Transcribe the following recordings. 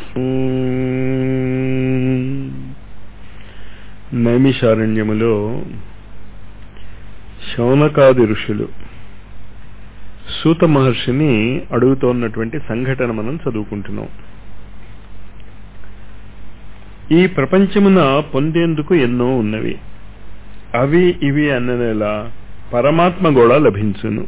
నైమిషారణ్యములో శౌనకాది ఋషులు సూత మహర్షిని అడుగుతోన్నటువంటి సంఘటన మనం చదువుకుంటున్నాం ఈ ప్రపంచమున పొందేందుకు ఎన్నో ఉన్నవి అవి ఇవి అన్ననేలా పరమాత్మ కూడా లభించును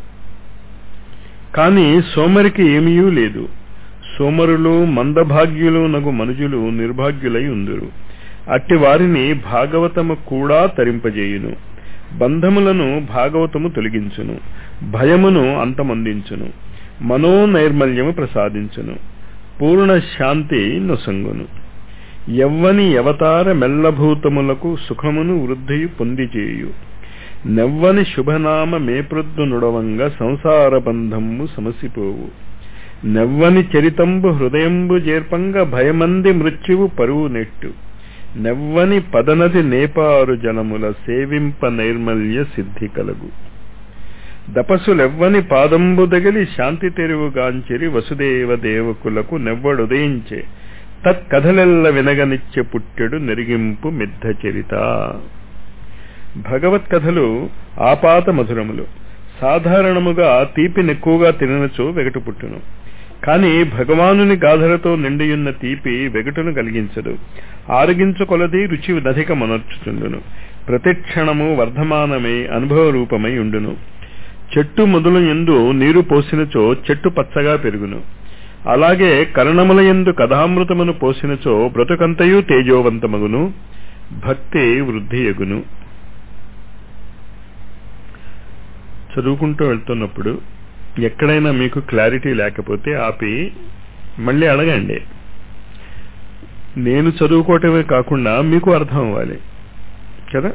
కానీ సోమరికి ఏమీ లేదు సోమరులు మందభాగ్యులు నగు మనుజులు నిర్భాగ్యులై ఉందురు అట్టి వారిని భాగవతము కూడా తరింపజేయును బంధములను భాగవతము తొలగించును భయమును అంతమొందించును మనోనైర్మల్యము ప్రసాదించును పూర్ణ శాంతి నొసంగును ఎవ్వని యవతార మెల్లభూతములకు సుఖమును వృద్ధియు పొందిచేయు నెవ్వని శుభనామ మేప్రొద్దు నుడవంగ సంసార బంధము సమసిపోవు నెవ్వని చరితంబు హృదయంబు చేర్పంగ భయమంది మృత్యువు పరువు నెట్టు నెవ్వని పదనది నేపారు జనముల సేవింప నైర్మల్య సిద్ధి కలగు దపసులెవ్వని పాదంబు దగిలి శాంతి తెరువుగాంచిరి వసుదేవ దేవకులకు నెవ్వడుదయించే తత్కథలెల్ల వినగనిచ్చే పుట్టెడు నెరిగింపు మిద్ధ చరిత భగవత్ కథలు ఆపాత మధురములు సాధారణముగా తీపినెక్కువగా తిననచో వెగటు పుట్టును కాని భగవానుని గాథలతో నిండియున్న తీపి వెగటును కలిగించదు ఆరగించు కొలది రుచి నధిక మనర్చుచుండును ప్రతిక్షణము వర్ధమానమై అనుభవ రూపమై ఉండును చెట్టు మొదలు ఎందు నీరు పోసినచో చెట్టు పచ్చగా పెరుగును అలాగే కరణముల ఎందు కథామృతమును పోసినచో బ్రతుకంతయు తేజోవంతమగును భక్తి వృద్ధి ఎగును చదువుకుంటూ వెళ్తున్నప్పుడు ఎక్కడైనా మీకు క్లారిటీ లేకపోతే ఆపి మళ్ళీ అడగండి నేను చదువుకోవటమే కాకుండా మీకు అర్థం అవ్వాలి కదా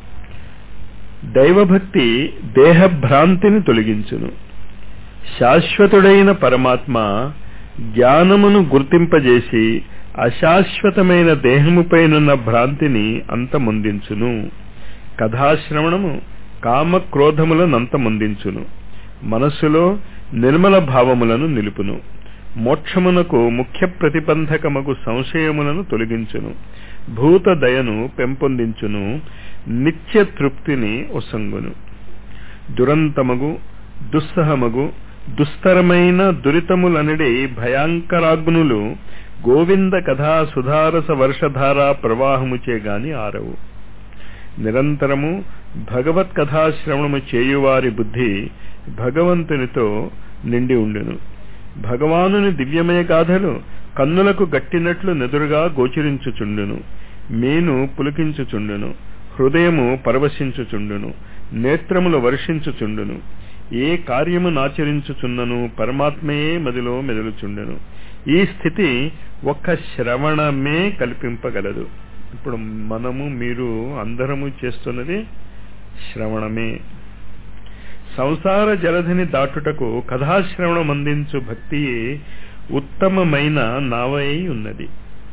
దైవభక్తి దేహభ్రాంతిని తొలగించును శాశ్వతుడైన పరమాత్మ జ్ఞానమును గుర్తింపజేసి అశాశ్వతమైన దేహముపైనున్న భ్రాంతిని అంతమొందించును కథాశ్రవణము కామక్రోధములను అంతమొందించును మనస్సులో నిర్మల భావములను నిలుపును మోక్షమునకు ముఖ్య ప్రతిబంధకమగు సంశయములను తొలగించును భూత దయను పెంపొందించును నిత్య తృప్తిని ఒసంగును దురంతమగు దుస్సహమగు దుస్తరమైన దురితములనడి భయాంకరాగ్నులు గోవింద కథా సుధారస వర్షధార ప్రవాహముచే గాని ఆరవు నిరంతరము భగవత్ కథాశ్రవణము చేయువారి బుద్ధి భగవంతునితో నిండి ఉండును భగవానుని దివ్యమయ గాథలు కన్నులకు గట్టినట్లు నెదురుగా గోచరించుచుండును మేను పులికించుచుండును హృదయము పరవశించుచుండును నేత్రములు వర్షించుచుండును ఏ కార్యము నాచరించుచున్నను పరమాత్మయే మదిలో మెదులుచుండును ఈ స్థితి ఒక్క శ్రవణమే కల్పింపగలదు ఇప్పుడు మనము మీరు అందరము చేస్తున్నది శ్రవణమే సంసార జలధిని దాటుటకు కథాశ్రవణం అందించు భక్తియే ఉత్తమమైన నావై ఉన్నది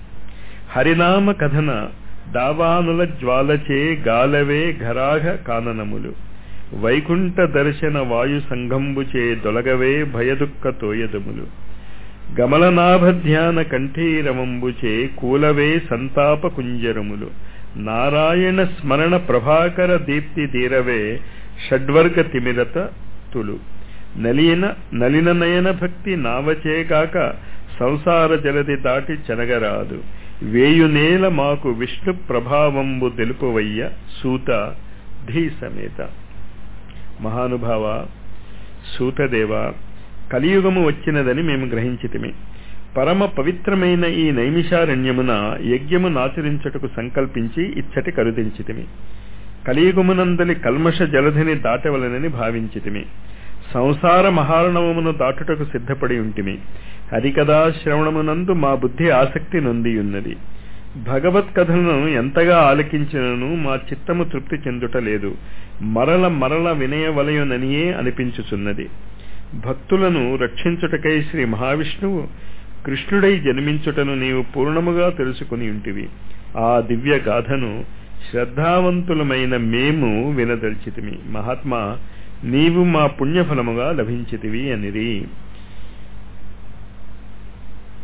హరినామ కథన దావానుల జ్వాలచే గాలవే ఘరాఘ కాననములు వైకుంఠ దర్శన వాయు సంఘంబుచే దొలగవే భయదుఃఖ తోయదములు గమలనాభ ధ్యాన కంఠీరమంబుచే కూలవే సంతాప కుంజరములు నారాయణ స్మరణ ప్రభాకర దీప్తి తీరవే షడ్వర్గ తిమిరత తులు నలిన నలిన నయన భక్తి నావచేగాక సంసార జలది దాటి చెనగరాదు వేయునేల మాకు విష్ణు ప్రభావంబు తెలుపువయ్య సూత ధీ సమేత మహానుభావ సూతదేవ కలియుగము వచ్చినదని మేము గ్రహించితిమి పరమ పవిత్రమైన ఈ నైమిషారణ్యమున యజ్ఞము నాచరించుటకు సంకల్పించి ఇచ్చటి కరుదించితిమి కలియుగమునందలి కల్మష జలధిని దాటవలనని భావించితిమి సంసార మహారణవమును దాటుటకు సిద్ధపడి ఉంటిమి హరికథా శ్రవణమునందు మా బుద్ధి ఆసక్తి నొందియున్నది భగవత్ కథలను ఎంతగా ఆలకించినను మా చిత్తము తృప్తి చెందుట లేదు మరల మరల వినయవలయుననియే అనిపించుచున్నది భక్తులను రక్షించుటకై శ్రీ మహావిష్ణువు కృష్ణుడై జన్మించుటను నీవు పూర్ణముగా తెలుసుకుని ఉంటివి ఆ దివ్య గాథను శ్రద్ధావంతులమైన మేము వినదల్చితిమి మహాత్మా నీవు మా పుణ్యఫలముగా లభించితివి అనిరి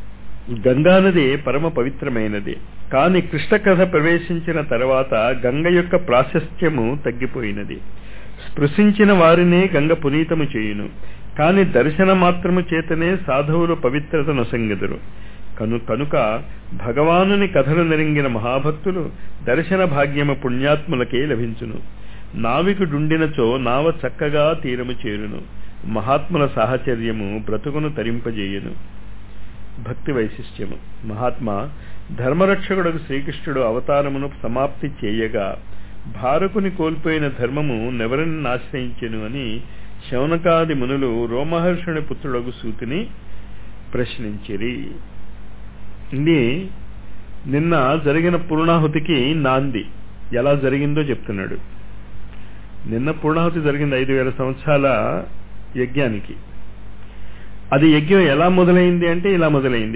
గంగానది పరమ పవిత్రమైనది కాని కృష్ణ కథ ప్రవేశించిన తర్వాత గంగ యొక్క ప్రాశస్త్యము తగ్గిపోయినది స్పృశించిన వారినే గంగ పునీతము చేయును కాని దర్శన మాత్రము చేతనే సాధువులు పవిత్రత నొసంగెదరు కను కనుక భగవానుని కథలు నెరింగిన మహాభక్తులు దర్శన భాగ్యము పుణ్యాత్ములకే లభించును నావికుడుండినచో నావ చక్కగా తీరము చేరును మహాత్ముల సాహచర్యము బ్రతుకును తరింపజేయును భక్తి వైశిష్ట్యము మహాత్మా ధర్మరక్షకుడు శ్రీకృష్ణుడు అవతారమును సమాప్తి చేయగా భారకుని కోల్పోయిన ధర్మము నెవరిని ఆశ్రయించెను అని శౌనకాది మునులు రోమహర్షుని పుత్రుడగు సూతిని ప్రశ్నించిరి ఇది నిన్న జరిగిన పూర్ణాహుతికి నాంది ఎలా జరిగిందో చెప్తున్నాడు నిన్న పూర్ణాహుతి జరిగింది ఐదు వేల సంవత్సరాల యజ్ఞానికి అది యజ్ఞం ఎలా మొదలైంది అంటే ఇలా మొదలైంది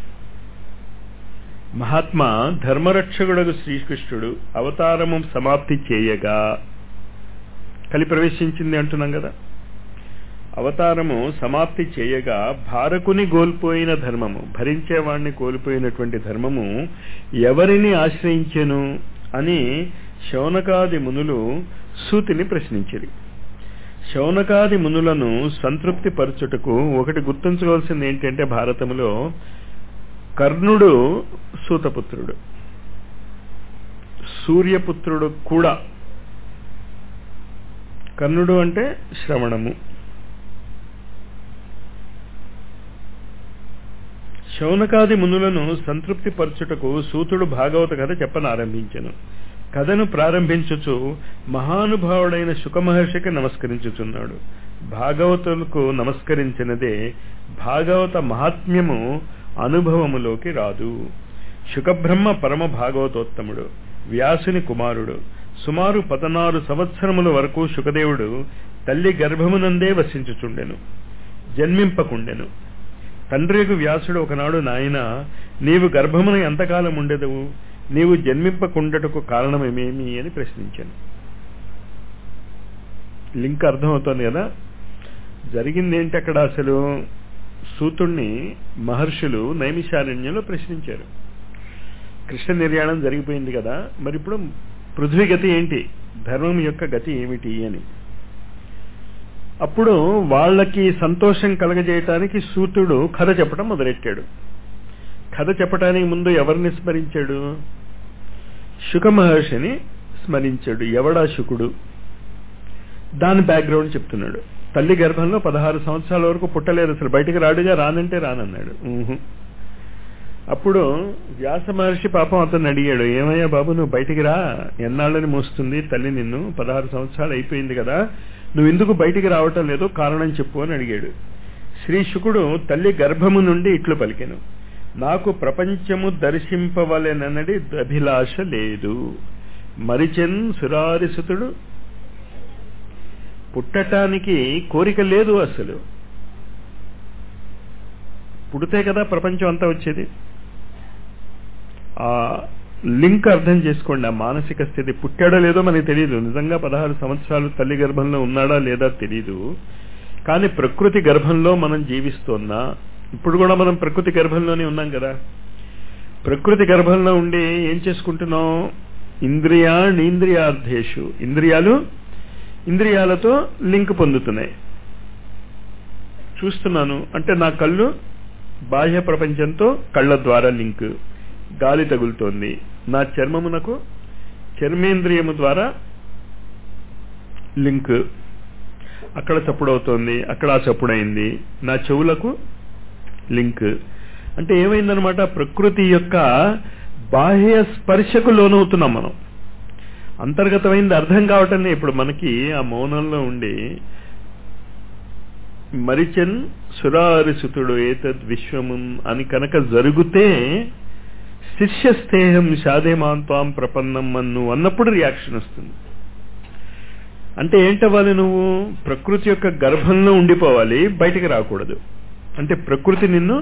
మహాత్మా ధర్మరక్షకుడగు శ్రీకృష్ణుడు అవతారము సమాప్తి చేయగా కలి ప్రవేశించింది అంటున్నాం కదా అవతారము సమాప్తి చేయగా భారకుని కోల్పోయిన ధర్మము భరించేవాణ్ణి కోల్పోయినటువంటి ధర్మము ఎవరిని ఆశ్రయించెను అని శౌనకాది మునులు సూతిని ప్రశ్నించిరి శౌనకాది మునులను సంతృప్తి పరచుటకు ఒకటి గుర్తుంచుకోవాల్సింది ఏంటంటే భారతములో కర్ణుడు సూతపుత్రుడు సూర్యపుత్రుడు కూడా కర్ణుడు అంటే శ్రవణము శౌనకాది మునులను సంతృప్తి పరచుటకు సూతుడు భాగవత కథ చెప్పనారంభించను కథను ప్రారంభించుచు మహానుభావుడైన శుకమహర్షికి నమస్కరించుచున్నాడు భాగవతులకు నమస్కరించినదే భాగవత మహాత్మ్యము అనుభవములోకి రాదు శుకబ్రహ్మ పరమ భాగవతోత్తముడు వ్యాసుని కుమారుడు సుమారు పదనారు సంవత్సరముల వరకు శుకదేవుడు తల్లి గర్భమునందే వసించుచుండెను జన్మింపకుండెను తండ్రికి వ్యాసుడు ఒకనాడు నాయన నీవు గర్భమున ఎంతకాలం ఉండెదవు నీవు జన్మింపకుండటకు కారణమేమేమి అని ప్రశ్నించాను లింక్ అర్థమవుతోంది కదా జరిగింది ఏంటి అక్కడ అసలు సూతుణ్ణి మహర్షులు నైమిషారణ్యంలో ప్రశ్నించారు కృష్ణ నిర్యాణం జరిగిపోయింది కదా మరి ఇప్పుడు పృథ్వీ గతి ఏంటి ధర్మం యొక్క గతి ఏమిటి అని అప్పుడు వాళ్ళకి సంతోషం కలగజేయటానికి సూతుడు కథ చెప్పడం మొదలెట్టాడు కథ చెప్పడానికి ముందు ఎవరిని స్మరించాడు శుక మహర్షిని స్మరించాడు ఎవడా శుకుడు దాని బ్యాక్గ్రౌండ్ చెప్తున్నాడు తల్లి గర్భంలో పదహారు సంవత్సరాల వరకు పుట్టలేదు అసలు బయటికి రాడుగా రానంటే రానన్నాడు ఊహు. అప్పుడు వ్యాస మహర్షి పాపం అతను అడిగాడు ఏమయ్యా బాబు నువ్వు బయటికి రా ఎన్నాళ్ళని మోస్తుంది తల్లి నిన్ను పదహారు సంవత్సరాలు అయిపోయింది కదా నువ్వు ఎందుకు బయటికి రావటం లేదో కారణం చెప్పు అని అడిగాడు శ్రీ శుకుడు తల్లి గర్భము నుండి ఇట్లు పలికెను నాకు ప్రపంచము దర్శింపవలెనన్నది అభిలాష లేదు మరిచెన్ సురారిసుతుడు పుట్టటానికి కోరిక లేదు అసలు పుడితే కదా ప్రపంచం అంతా వచ్చేది ఆ లింక్ అర్థం చేసుకోండి ఆ మానసిక స్థితి పుట్టాడో లేదో మనకి తెలియదు నిజంగా పదహారు సంవత్సరాలు తల్లి గర్భంలో ఉన్నాడా లేదా తెలియదు కానీ ప్రకృతి గర్భంలో మనం జీవిస్తున్నా ఇప్పుడు కూడా మనం ప్రకృతి గర్భంలోనే ఉన్నాం కదా ప్రకృతి గర్భంలో ఉండి ఏం చేసుకుంటున్నాం ఇంద్రియాణీంద్రియార్థేషు ఇంద్రియాలు ఇంద్రియాలతో లింక్ పొందుతున్నాయి చూస్తున్నాను అంటే నా కళ్ళు బాహ్య ప్రపంచంతో కళ్ళ ద్వారా లింక్ గాలి తగులుతోంది నా చర్మమునకు చర్మేంద్రియము ద్వారా లింక్ అక్కడ చప్పుడవుతోంది అక్కడ ఆ చప్పుడైంది నా చెవులకు లింక్ అంటే ఏమైందనమాట ప్రకృతి యొక్క బాహ్య స్పర్శకు లోనవుతున్నాం మనం అంతర్గతమైంది అర్థం కావటం ఇప్పుడు మనకి ఆ మౌనంలో ఉండి మరిచన్ సురారిసుతుడు ఏతద్ విశ్వము అని కనుక జరిగితే శిష్యస్థేహం షాదేమాంతాం ప్రపన్నం అన్ను అన్నప్పుడు రియాక్షన్ వస్తుంది అంటే ఏంటవ్వాలి నువ్వు ప్రకృతి యొక్క గర్భంలో ఉండిపోవాలి బయటికి రాకూడదు అంటే ప్రకృతి నిన్ను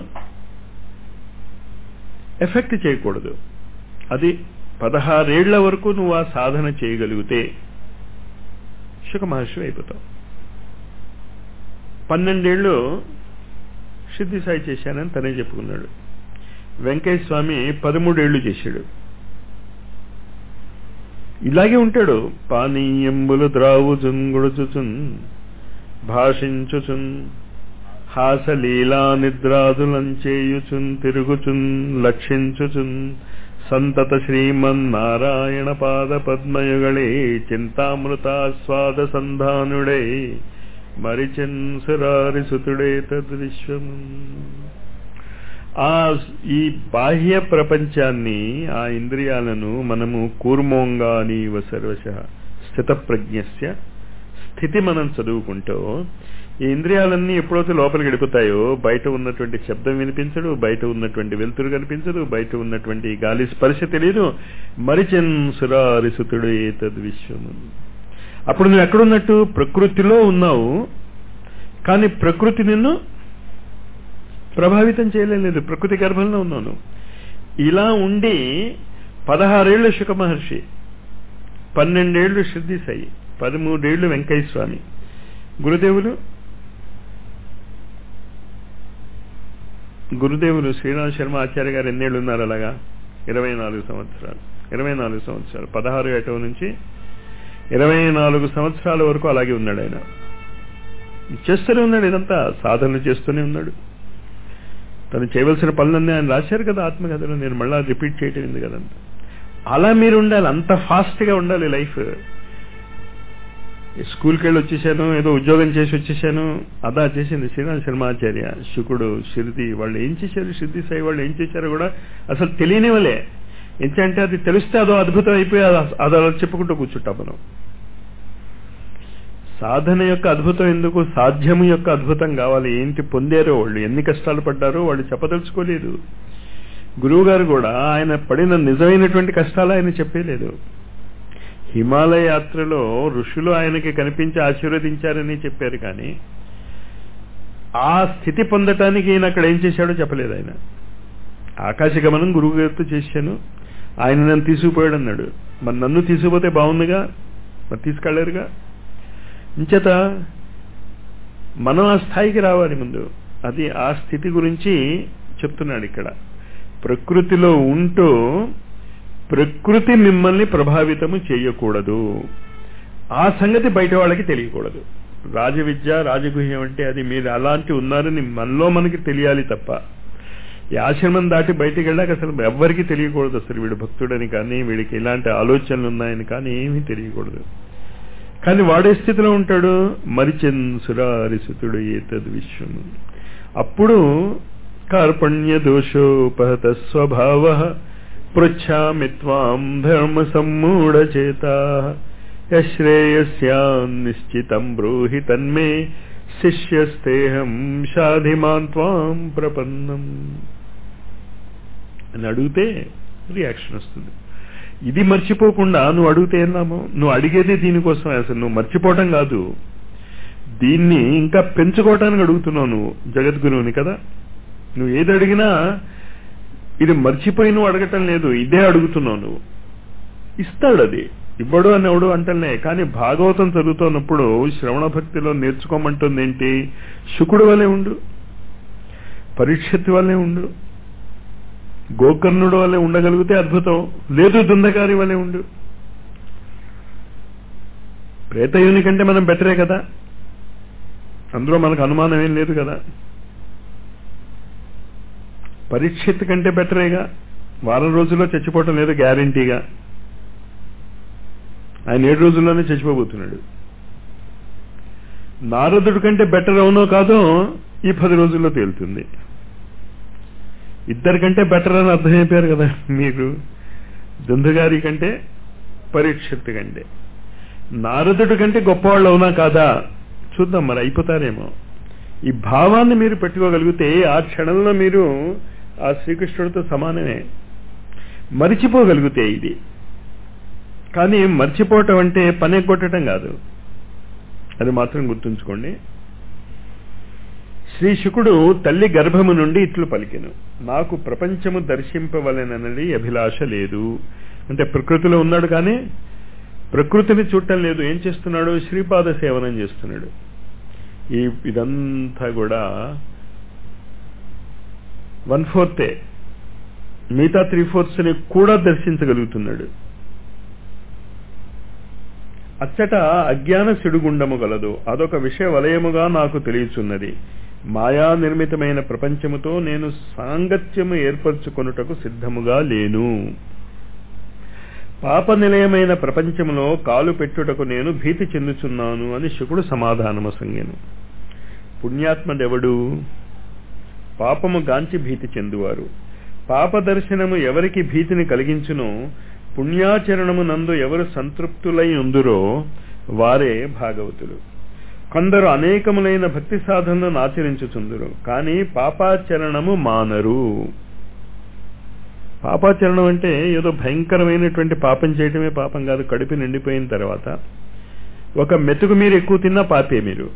ఎఫెక్ట్ చేయకూడదు అది పదహారేళ్ల వరకు నువ్వు ఆ సాధన చేయగలిగితే శుక మహర్షి అయిపోతావు పన్నెండేళ్లు సిద్ధి సాయి చేశానని తనే చెప్పుకున్నాడు వెంకయ్య స్వామి పదమూడేళ్లు చేశాడు ఇలాగే ఉంటాడు పానీయంబులు ద్రావుచున్ గుడుచుచున్ భాషించుచున్ హాసలీలా నిద్రాదులంచేయుచున్ తిరుగుచున్ లక్షించుచున్ సంతత శ్రీమన్నారాయణ పాద పద్మయుగళే చింతామృతాస్వాద సంధానుడై మరిచెన్ సురారి సుతుడే తద్విశ్వము ఆ ఈ బాహ్య ప్రపంచాన్ని ఆ ఇంద్రియాలను మనము కూర్మోంగా నీవ సర్వశ స్థితప్రజ్ఞస్య స్థితి మనం చదువుకుంటూ ఈ ఇంద్రియాలన్నీ ఎప్పుడైతే లోపలికి గడిపోతాయో బయట ఉన్నటువంటి శబ్దం వినిపించడు బయట ఉన్నటువంటి వెలుతురు కనిపించదు బయట ఉన్నటువంటి గాలి స్పర్శ తెలియదు మరిచెన్ సురారి సుతుడు ఏతద్ విశ్వము అప్పుడు నువ్వు ఎక్కడున్నట్టు ప్రకృతిలో ఉన్నావు కానీ ప్రకృతి నిన్ను ప్రభావితం చేయలేదు ప్రకృతి గర్భంలో ఉన్నాను ఇలా ఉండి పదహారేళ్లు శుక మహర్షి పన్నెండేళ్లు శుద్ధి సాయి పదమూడేళ్లు వెంకయ్య స్వామి గురుదేవులు గురుదేవులు శ్రీరామ్ శర్మ ఆచార్య గారు ఎన్నేళ్ళు ఉన్నారు అలాగా ఇరవై నాలుగు సంవత్సరాలు ఇరవై నాలుగు సంవత్సరాలు పదహారు ఏటవ నుంచి ఇరవై నాలుగు సంవత్సరాల వరకు అలాగే ఉన్నాడు ఆయన చేస్తూనే ఉన్నాడు ఇదంతా సాధనలు చేస్తూనే ఉన్నాడు తను చేయవలసిన పనులన్నీ ఆయన రాశారు కదా ఆత్మకథలో నేను మళ్ళా రిపీట్ చేయటం ఉంది కదంతా అలా మీరు ఉండాలి అంత ఫాస్ట్గా ఉండాలి లైఫ్ స్కూల్కి వెళ్ళి వచ్చేసాను ఏదో ఉద్యోగం చేసి వచ్చేసాను అదా చేసింది శ్రీరామ్ శర్మాచార్య శుకుడు శృతి వాళ్ళు ఏం చేశారు శృతి సాయి వాళ్ళు ఏం చేశారో కూడా అసలు తెలియనివలే ఏంటంటే అది తెలిస్తే అదో అద్భుతం అయిపోయి అది అలా చెప్పుకుంటూ కూర్చుంటాం మనం సాధన యొక్క అద్భుతం ఎందుకు సాధ్యము యొక్క అద్భుతం కావాలి ఏంటి పొందారో వాళ్ళు ఎన్ని కష్టాలు పడ్డారో వాళ్ళు చెప్పదలుచుకోలేదు గురువు గారు కూడా ఆయన పడిన నిజమైనటువంటి కష్టాలు ఆయన చెప్పలేదు హిమాలయ యాత్రలో ఋషులు ఆయనకి కనిపించి ఆశీర్వదించారని చెప్పారు కానీ ఆ స్థితి పొందటానికి ఈయన అక్కడ ఏం చేశాడో చెప్పలేదు ఆయన ఆకాశగమనం గురువు గారితో చేశాను ఆయన నన్ను తీసుకుపోయాడు అన్నాడు మరి నన్ను తీసుకుపోతే బాగుందిగా మరి తీసుకెళ్లారుగా ఇంచేత మనం ఆ స్థాయికి రావాలి ముందు అది ఆ స్థితి గురించి చెప్తున్నాడు ఇక్కడ ప్రకృతిలో ఉంటూ ప్రకృతి మిమ్మల్ని ప్రభావితము చేయకూడదు ఆ సంగతి బయట వాళ్ళకి తెలియకూడదు రాజవిద్య రాజగుహ్యం అంటే అది మీరు అలాంటి ఉన్నారని మనలో మనకి తెలియాలి తప్ప ఈ ఆశ్రమం దాటి బయటికి వెళ్ళాక అసలు ఎవ్వరికి తెలియకూడదు అసలు వీడు భక్తుడని కానీ వీడికి ఇలాంటి ఆలోచనలు ఉన్నాయని కానీ ఏమీ తెలియకూడదు కానీ వాడే స్థితిలో ఉంటాడు మరిచెన్ సురారిసుతుడు ఏతద్ విశ్వము అప్పుడు కార్పణ్య దోషోపహత స్వభావ పృచ్ఛామి త్వాం ధర్మ సమ్మూఢచేత యశ్రేయస్యాన్నిశ్చితం బ్రూహి తన్మే శిష్యస్తేహం షాధిమాన్ త్వాం ప్రపన్నం అని అడిగితే రియాక్షన్ వస్తుంది ఇది మర్చిపోకుండా నువ్వు అడిగితే ఏనామో నువ్వు అడిగేది దీనికోసం అసలు నువ్వు మర్చిపోవటం కాదు దీన్ని ఇంకా పెంచుకోవటానికి అడుగుతున్నావు నువ్వు జగద్గురువుని కదా నువ్వు ఏది అడిగినా ఇది మర్చిపోయి నువ్వు అడగటం లేదు ఇదే అడుగుతున్నావు నువ్వు ఇస్తాడు అది ఇవ్వడు అని ఎవడు అంటలే కానీ భాగవతం చదువుతున్నప్పుడు శ్రవణ భక్తిలో నేర్చుకోమంటుంది ఏంటి శుకుడు వలె ఉండు పరీక్షత్ వలె ఉండు గోకర్ణుడు వలె ఉండగలిగితే అద్భుతం లేదు దుందకారి వలె ఉండు ప్రేతయుని కంటే మనం బెటరే కదా అందులో మనకు అనుమానం ఏం లేదు కదా పరీక్షిత్ కంటే బెటరేగా వారం రోజుల్లో చచ్చిపోవటం లేదు గ్యారంటీగా ఆయన ఏడు రోజుల్లోనే చచ్చిపోబోతున్నాడు నారదుడి కంటే బెటర్ అవునో కాదో ఈ పది రోజుల్లో తేలుతుంది ఇద్దరికంటే బెటర్ అని అర్థమైపోయారు కదా మీరు దుందుగారి కంటే పరీక్షిత్ కంటే నారదుడి కంటే గొప్పవాళ్ళు అవునా కాదా చూద్దాం మరి అయిపోతారేమో ఈ భావాన్ని మీరు పెట్టుకోగలిగితే ఆ క్షణంలో మీరు ఆ శ్రీకృష్ణుడితో సమానమే మరిచిపోగలిగితే ఇది కానీ మర్చిపోవటం అంటే పని కొట్టడం కాదు అది మాత్రం గుర్తుంచుకోండి శ్రీ శుకుడు తల్లి గర్భము నుండి ఇట్లు పలికెను నాకు ప్రపంచము దర్శింపవలెనన్నది అభిలాష లేదు అంటే ప్రకృతిలో ఉన్నాడు కానీ ప్రకృతిని చూడటం లేదు ఏం చేస్తున్నాడు శ్రీపాద సేవనం చేస్తున్నాడు ఈ ఇదంతా కూడా వన్ ఫోర్తే మిగతా త్రీ ఫోర్త్స్ ని కూడా దర్శించగలుగుతున్నాడు అచ్చట అజ్ఞాన సిడుగుండము గలదు అదొక విషయ వలయముగా నాకు తెలియచున్నది మాయా నిర్మితమైన ప్రపంచముతో నేను సాంగత్యము ఏర్పరచుకొనుటకు సిద్ధముగా లేను పాప నిలయమైన ప్రపంచములో కాలు పెట్టుటకు నేను భీతి చెందుచున్నాను అని శుకుడు సమాధానము సంగెను పుణ్యాత్మడెవడు పాపము గాంచి భీతి చెందువారు పాప దర్శనము ఎవరికి భీతిని కలిగించునో పుణ్యాచరణము నందు ఎవరు సంతృప్తులై ఉందురో వారే భాగవతులు కొందరు అనేకములైన భక్తి సాధనలను ఆచరించుచుందురు కానీ పాపాచరణము మానరు పాపాచరణం అంటే ఏదో భయంకరమైనటువంటి పాపం చేయటమే పాపం కాదు కడుపు నిండిపోయిన తర్వాత ఒక మెతుకు మీరు ఎక్కువ తిన్నా పాపే మీరు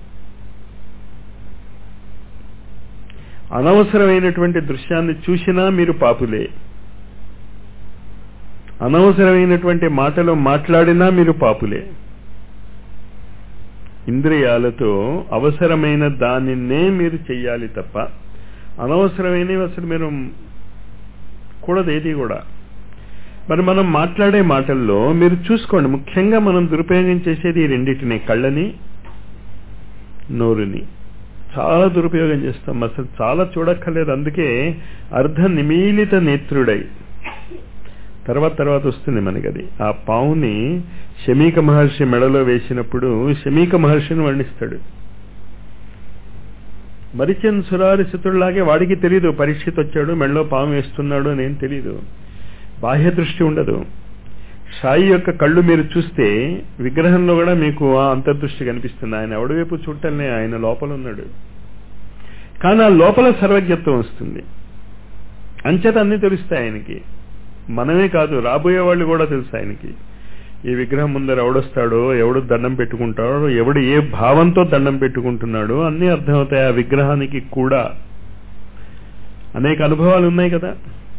అనవసరమైనటువంటి దృశ్యాన్ని చూసినా మీరు పాపులే అనవసరమైనటువంటి మాటలు మాట్లాడినా మీరు పాపులే ఇంద్రియాలతో అవసరమైన దానినే మీరు చెయ్యాలి తప్ప అనవసరమైనవి అసలు మీరు కూడదు ఏది కూడా మరి మనం మాట్లాడే మాటల్లో మీరు చూసుకోండి ముఖ్యంగా మనం దురుపయోగం చేసేది ఈ రెండింటిని కళ్ళని నోరుని చాలా దురుపయోగం చేస్తాం అసలు చాలా చూడక్కర్లేదు అందుకే అర్ధ నిమీలిత నేత్రుడై తర్వాత తర్వాత వస్తుంది మనకి అది ఆ పావుని శమీక మహర్షి మెడలో వేసినప్పుడు శమీక మహర్షిని వర్ణిస్తాడు మరిచన్ సురారిసితుడిలాగే వాడికి తెలియదు పరీక్షిత్ వచ్చాడు మెడలో పాము వేస్తున్నాడు అని ఏం తెలియదు బాహ్య దృష్టి ఉండదు సాయి యొక్క కళ్ళు మీరు చూస్తే విగ్రహంలో కూడా మీకు ఆ అంతర్దృష్టి కనిపిస్తుంది ఆయన ఎవడివైపు చూడటంలే ఆయన లోపల ఉన్నాడు కానీ ఆ లోపల సర్వజ్ఞత్వం వస్తుంది అంచేత అన్ని తెలుస్తాయి ఆయనకి మనమే కాదు రాబోయే వాళ్ళు కూడా తెలుసు ఆయనకి ఈ విగ్రహం ముందర ఎవడొస్తాడో ఎవడు దండం పెట్టుకుంటాడో ఎవడు ఏ భావంతో దండం పెట్టుకుంటున్నాడో అన్నీ అర్థమవుతాయి ఆ విగ్రహానికి కూడా అనేక అనుభవాలు ఉన్నాయి కదా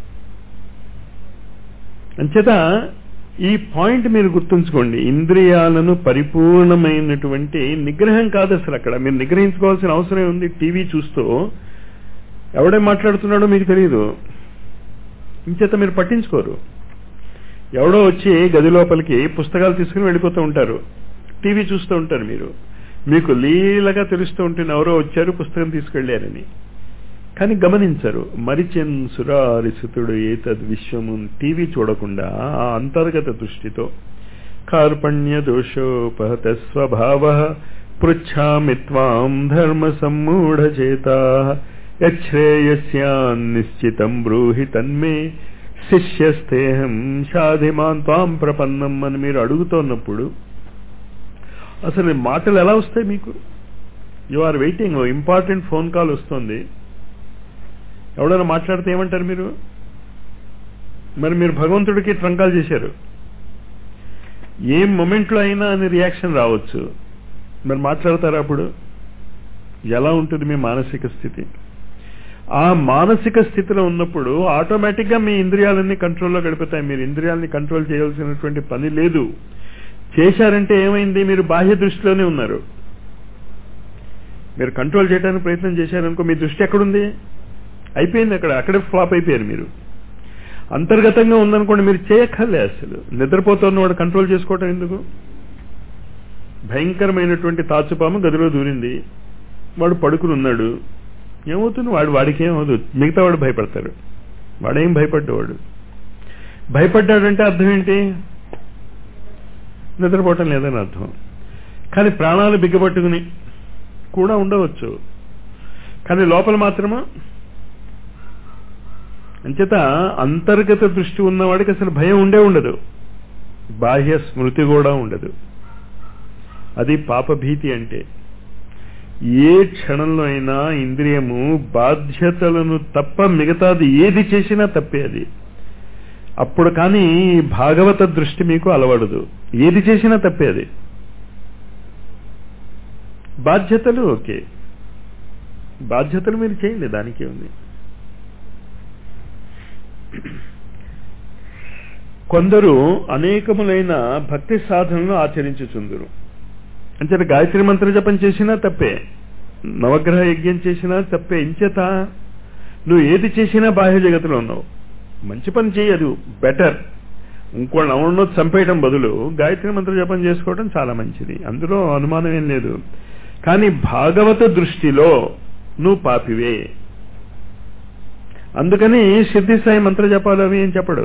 అంచేత ఈ పాయింట్ మీరు గుర్తుంచుకోండి ఇంద్రియాలను పరిపూర్ణమైనటువంటి నిగ్రహం కాదు అసలు అక్కడ మీరు నిగ్రహించుకోవాల్సిన అవసరం ఉంది టీవీ చూస్తూ ఎవడే మాట్లాడుతున్నాడో మీకు తెలియదు ఇంచేత మీరు పట్టించుకోరు ఎవడో వచ్చి గది లోపలికి పుస్తకాలు తీసుకుని వెళ్ళిపోతూ ఉంటారు టీవీ చూస్తూ ఉంటారు మీరు మీకు లీలగా తెలుస్తూ ఉంటుంది ఎవరో వచ్చారు పుస్తకం తీసుకెళ్లారని కానీ గమనించరు మరిచెన్ సురారిసుతుడు ఏతద్ విశ్వము టీవీ చూడకుండా ఆ అంతర్గత దృష్టితో కార్పణ్య దోషోపహత స్వభావ పృచ్ఛామి త్వాం ధర్మ సమ్మూఢచేత యశ్రేయస్యాన్నిశ్చితం బ్రూహి తన్మే శిష్యస్తేహం షాధిమాన్ త్వాం ప్రపన్నం అని మీరు అడుగుతున్నప్పుడు అసలు మాటలు ఎలా వస్తాయి మీకు you are waiting important phone call వస్తుంది ఎవడైనా మాట్లాడితే ఏమంటారు మీరు మరి మీరు భగవంతుడికి ట్రంకాలు చేశారు ఏ మొమెంట్లో అయినా అని రియాక్షన్ రావచ్చు మరి మాట్లాడతారా అప్పుడు ఎలా ఉంటుంది మీ మానసిక స్థితి ఆ మానసిక స్థితిలో ఉన్నప్పుడు ఆటోమేటిక్గా మీ ఇంద్రియాలన్నీ కంట్రోల్లో గడిపోతాయి మీరు ఇంద్రియాలని కంట్రోల్ చేయాల్సినటువంటి పని లేదు చేశారంటే ఏమైంది మీరు బాహ్య దృష్టిలోనే ఉన్నారు మీరు కంట్రోల్ చేయడానికి ప్రయత్నం చేశారనుకో మీ దృష్టి ఎక్కడుంది అయిపోయింది అక్కడ అక్కడే ఫ్లాప్ అయిపోయారు మీరు అంతర్గతంగా ఉందనుకోండి మీరు చేయక్కర్లే అసలు నిద్రపోతున్న వాడు కంట్రోల్ చేసుకోవటం ఎందుకు భయంకరమైనటువంటి తాచుపాము గదిలో దూరింది వాడు పడుకుని ఉన్నాడు ఏమవుతుంది వాడు వాడికి ఏమవుదు మిగతా వాడు భయపడతారు వాడేం భయపడ్డవాడు భయపడ్డాడంటే అర్థం ఏంటి నిద్రపోవటం లేదని అర్థం కానీ ప్రాణాలు బిగ్గబట్టుకుని కూడా ఉండవచ్చు కానీ లోపల మాత్రమా అంచేత అంతర్గత దృష్టి ఉన్నవాడికి అసలు భయం ఉండే ఉండదు బాహ్య స్మృతి కూడా ఉండదు అది పాపభీతి అంటే ఏ క్షణంలో అయినా ఇంద్రియము బాధ్యతలను తప్ప మిగతాది ఏది చేసినా తప్పే అది అప్పుడు కానీ భాగవత దృష్టి మీకు అలవడదు ఏది చేసినా తప్పే అది బాధ్యతలు ఓకే బాధ్యతలు మీరు చేయండి దానికే ఉంది కొందరు అనేకములైన భక్తి సాధనలు ఆచరించుచుందురు అంచేత గాయత్రి మంత్ర జపం చేసినా తప్పే నవగ్రహ యజ్ఞం చేసినా తప్పే ఇంచేత నువ్వు ఏది చేసినా బాహ్య జగత్తులో ఉన్నావు మంచి పని చేయదు బెటర్ ఇంకోళ్ళని ఎవరినో చంపేయడం బదులు గాయత్రి మంత్ర జపం చేసుకోవడం చాలా మంచిది అందులో అనుమానం ఏం లేదు కానీ భాగవత దృష్టిలో నువ్వు పాపివే అందుకని సిద్ధి సాయి మంత్ర జపాలు అవి ఏం చెప్పడు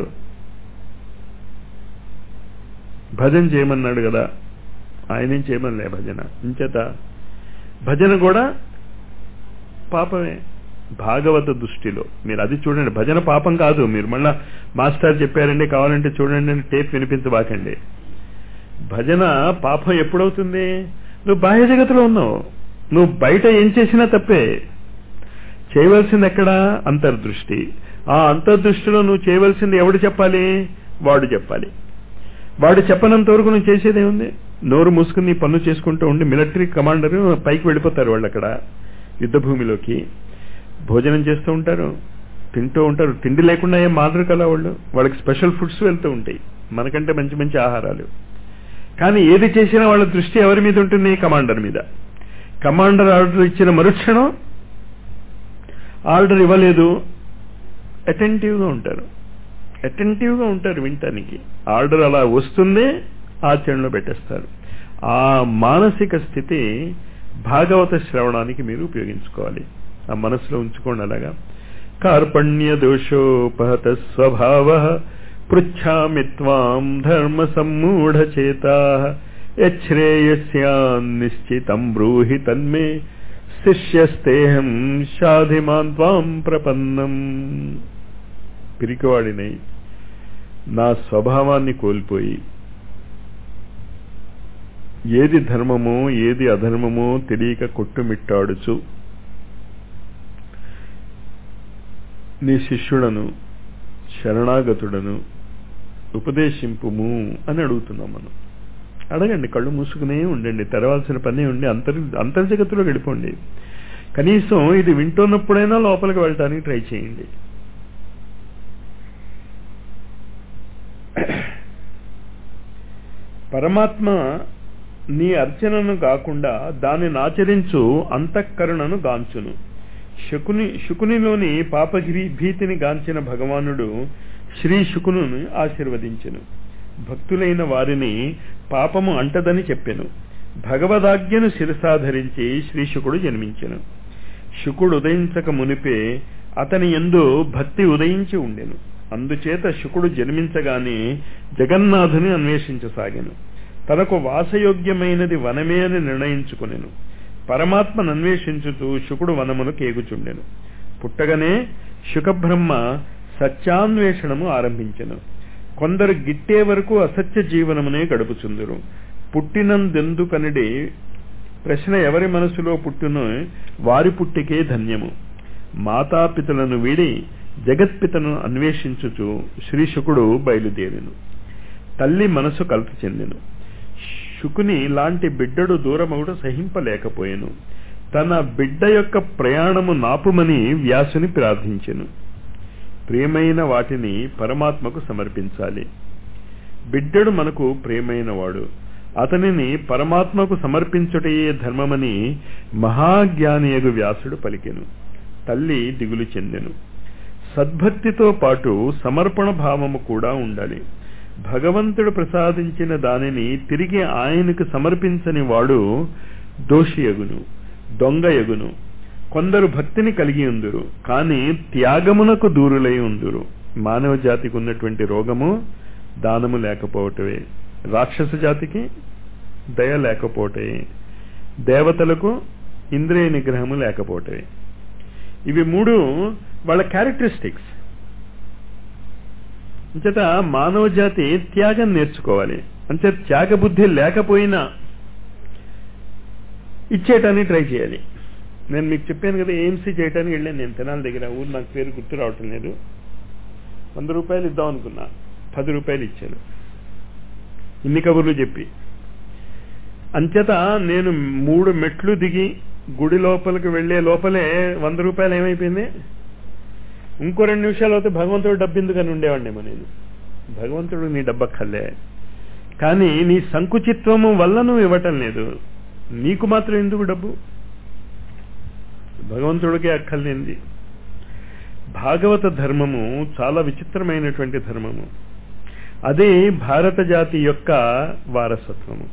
భజన చేయమన్నాడు కదా ఆయన ఏం చేయమనిలే భజన ఇంచేత భజన కూడా పాపమే భాగవత దృష్టిలో మీరు అది చూడండి భజన పాపం కాదు మీరు మళ్ళా మాస్టర్ చెప్పారండి కావాలంటే చూడండి అని టేప్ వినిపించబాకండి భజన పాపం ఎప్పుడవుతుంది నువ్వు బాహ్య జగత్తులో ఉన్నావు నువ్వు బయట ఏం చేసినా తప్పే చేయవలసింది ఎక్కడా అంతర్దృష్టి ఆ అంతర్దృష్టిలో నువ్వు చేయవలసింది ఎవడు చెప్పాలి వాడు చెప్పాలి వాడు చెప్పనంత వరకు నువ్వు చేసేదేముంది నోరు మూసుకుని నీ పనులు చేసుకుంటూ ఉండి మిలిటరీ కమాండర్ పైకి వెళ్ళిపోతారు వాళ్ళు అక్కడ యుద్ధ భూమిలోకి భోజనం చేస్తూ ఉంటారు తింటూ ఉంటారు తిండి లేకుండా ఏం మానరు కదా వాళ్ళు వాళ్ళకి స్పెషల్ ఫుడ్స్ వెళ్తూ ఉంటాయి మనకంటే మంచి మంచి ఆహారాలు కానీ ఏది చేసినా వాళ్ళ దృష్టి ఎవరి మీద ఉంటుంది కమాండర్ మీద కమాండర్ ఆర్డర్ ఇచ్చిన మరుక్షణం ఆర్డర్ ఇవ్వలేదు అటెంటివ్గా ఉంటారు అటెంటివ్గా ఉంటారు వింటానికి ఆర్డర్ అలా వస్తుంది ఆచరణలో పెట్టేస్తారు ఆ మానసిక స్థితి భాగవత శ్రవణానికి మీరు ఉపయోగించుకోవాలి ఆ మనసులో ఉంచుకోండి అలాగా కార్పణ్య దోషోపహత స్వభావ పృచ్ఛామి త్వాం ధర్మ సమ్మూఢచేత యశ్రేయస్యాన్నిశ్చితం బ్రూహి తన్మే శిష్యస్తేహం షాధిమాన్ త్వాం ప్రపన్నం పిరికివాడినై నా స్వభావాన్ని కోల్పోయి ఏది ధర్మమో ఏది అధర్మమో తెలియక కొట్టుమిట్టాడుచు నీ శిష్యుడను శరణాగతుడను ఉపదేశింపుము అని అడుగుతున్నాం మనం అడగండి కళ్ళు మూసుకునే ఉండండి తెరవాల్సిన పని ఉండి అంతర్ అంతర్జగత్తులో గడిపోండి కనీసం ఇది వింటున్నప్పుడైనా లోపలికి వెళ్ళటానికి ట్రై చేయండి పరమాత్మ నీ అర్చనను కాకుండా దానిని ఆచరించు అంతఃకరణను గాంచును శకుని శుకునిలోని పాపగిరి భీతిని గాంచిన భగవానుడు శ్రీ శుకునుని ఆశీర్వదించెను భక్తులైన వారిని పాపము అంటదని చెప్పెను భగవదాజ్ఞను శిరసాధరించి శ్రీ శుకుడు జన్మించెను శుకుడు ఉదయించక మునిపే అతని ఎందు భక్తి ఉదయించి ఉండెను అందుచేత శుకుడు జన్మించగానే జగన్నాథుని అన్వేషించసాగాను తనకు వాసయోగ్యమైనది వనమే అని నిర్ణయించుకునేను పరమాత్మను అన్వేషించుతూ శుకుడు వనమును కేగుచుండెను పుట్టగనే శుకబ్రహ్మ సత్యాన్వేషణము ఆరంభించెను కొందరు గిట్టే వరకు అసత్య జీవనమునే గడుపుచుందురు పుట్టినందెందుకనడి ప్రశ్న ఎవరి మనసులో పుట్టునో వారి పుట్టికే ధన్యము మాతాపితలను వీడి జగత్పితను అన్వేషించుచు శ్రీ శుకుడు బయలుదేరెను తల్లి మనసు కలత చెందెను శుకుని లాంటి బిడ్డడు దూరమవుడు సహింపలేకపోయాను తన బిడ్డ యొక్క ప్రయాణము నాపుమని వ్యాసుని ప్రార్థించెను ప్రియమైన వాటిని పరమాత్మకు సమర్పించాలి బిడ్డడు మనకు ప్రియమైన వాడు అతనిని పరమాత్మకు సమర్పించుటయే ధర్మమని మహాజ్ఞానియగు వ్యాసుడు పలికెను తల్లి దిగులు చెందెను సద్భక్తితో పాటు సమర్పణ భావము కూడా ఉండాలి భగవంతుడు ప్రసాదించిన దానిని తిరిగి ఆయనకు సమర్పించని వాడు దోషియగును దొంగయగును కొందరు భక్తిని కలిగి ఉందురు కానీ త్యాగమునకు దూరులై ఉందురు మానవ జాతికి ఉన్నటువంటి రోగము దానము లేకపోవటమే రాక్షస జాతికి దయ లేకపోవటే దేవతలకు ఇంద్రియ నిగ్రహము లేకపోవటమే ఇవి మూడు వాళ్ళ క్యారెక్టరిస్టిక్స్ అంచేత మానవ జాతి త్యాగం నేర్చుకోవాలి అంతే త్యాగ బుద్ధి లేకపోయినా ఇచ్చేయటానికి ట్రై చేయాలి నేను మీకు చెప్పాను కదా ఏఎంసీ చేయడానికి వెళ్ళాను నేను తెనాల దగ్గర ఊరు నాకు పేరు గుర్తు రావటం లేదు వంద రూపాయలు ఇద్దాం అనుకున్నా పది రూపాయలు ఇచ్చాను ఇన్ని కబుర్లు చెప్పి అంచేత నేను మూడు మెట్లు దిగి గుడి లోపలికి వెళ్లే లోపలే వంద రూపాయలు ఏమైపోయింది ఇంకో రెండు నిమిషాలు అయితే భగవంతుడు డబ్బు ఎందుకని ఉండేవాడినేమో నేను భగవంతుడు నీ డబ్బక్కర్లే కానీ నీ సంకుచిత్వము వల్ల నువ్వు ఇవ్వటం లేదు నీకు మాత్రం ఎందుకు డబ్బు భగవంతుడికి అక్కర్లేంది భాగవత ధర్మము చాలా విచిత్రమైనటువంటి ధర్మము అదే భారత జాతి యొక్క వారసత్వము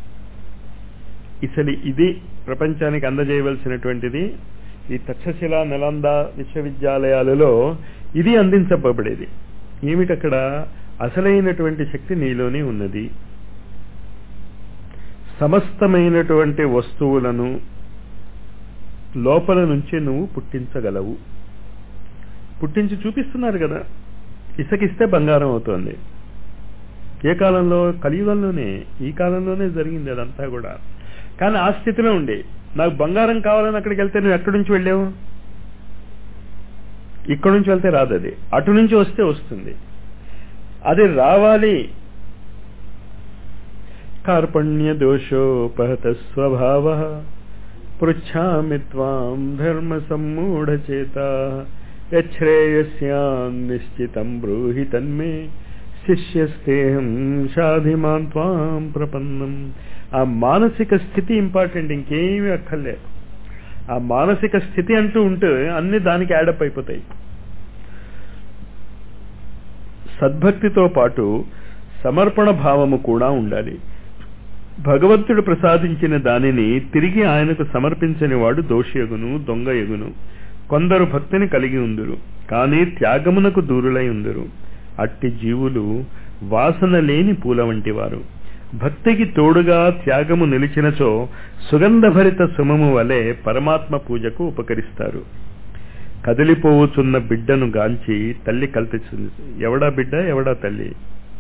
ఇసలి ఇది ప్రపంచానికి అందజేయవలసినటువంటిది ఈ తక్షశిల నలంద విశ్వవిద్యాలయాలలో ఇది అందించబడేది ఏమిటక్కడ అసలైనటువంటి శక్తి నీలోనే ఉన్నది సమస్తమైనటువంటి వస్తువులను లోపల నుంచి నువ్వు పుట్టించగలవు పుట్టించి చూపిస్తున్నారు కదా ఇసకిస్తే బంగారం అవుతోంది ఏ కాలంలో కలియుగంలోనే ఈ కాలంలోనే జరిగింది అదంతా కూడా కానీ ఆ స్థితిలో ఉండే నాకు బంగారం కావాలని అక్కడికి వెళ్తే నువ్వు ఎక్కడి నుంచి వెళ్ళావు ఇక్కడి నుంచి వెళ్తే రాదు అది అటు నుంచి వస్తే వస్తుంది అది రావాలి కార్పణ్య దోషోపహత స్వభావ పృచ్ఛామి త్వాం ధర్మ సమ్మూఢచేత యశ్రేయస్యాం నిశ్చితం బ్రూహి తన్మే శిష్యస్తేహం షాధిమాన్ త్వాం ప్రపన్నం ఆ మానసిక స్థితి ఇంపార్టెంట్ ఇంకేమీ అక్కర్లే ఆ మానసిక స్థితి అంటూ ఉంటే అన్ని దానికి యాడప్ అయిపోతాయి సద్భక్తితో పాటు సమర్పణ భావము కూడా ఉండాలి భగవంతుడు ప్రసాదించిన దానిని తిరిగి ఆయనకు సమర్పించని వాడు దోషయగును దొంగ ఎగును కొందరు భక్తిని కలిగి ఉందురు కానీ త్యాగమునకు దూరులై ఉందురు అట్టి జీవులు వాసన లేని పూల వంటి వారు భక్తికి తోడుగా త్యాగము నిలిచినచో సుగంధభరిత సుమము వలె పరమాత్మ పూజకు ఉపకరిస్తారు కదిలిపోవుచున్న బిడ్డను గాంచి తల్లి కల్పించింది ఎవడా బిడ్డ ఎవడా తల్లి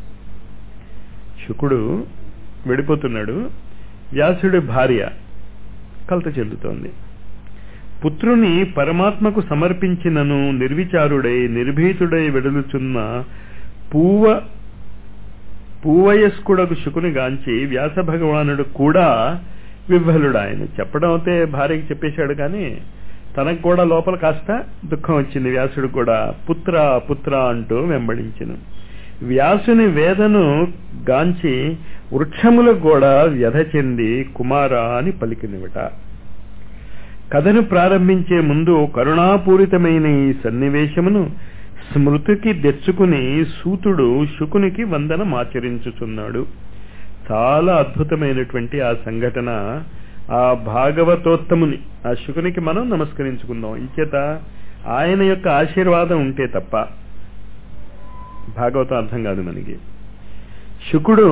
శుకుడు వెళ్ళిపోతున్నాడు వ్యాసుడి భార్య కలత చెందుతోంది పుత్రుని పరమాత్మకు సమర్పించినను నిర్విచారుడై నిర్భీతుడై వెడులుచున్న పూవ పూవయస్కుడకు శుకుని గాంచి వ్యాస భగవానుడు కూడా విహ్వలుడు ఆయన చెప్పడం అయితే భార్యకి చెప్పేశాడు కానీ తనకు కూడా లోపల కాస్త దుఃఖం వచ్చింది వ్యాసుడు కూడా పుత్ర పుత్ర అంటూ వెంబడించను వ్యాసుని వేదను గాంచి వృక్షములకు కూడా వ్యధ చెంది కుమార అని పలికినవిట కథను ప్రారంభించే ముందు కరుణాపూరితమైన ఈ సన్నివేశమును స్మృతికి తెచ్చుకుని సూతుడు శుకునికి వందనం ఆచరించుచున్నాడు చాలా అద్భుతమైనటువంటి ఆ సంఘటన ఆ భాగవతోత్తముని ఆ శుకునికి మనం నమస్కరించుకుందాం ఇంచేత ఆయన యొక్క ఆశీర్వాదం ఉంటే తప్ప భాగవతం అర్థం కాదు మనకి శుకుడు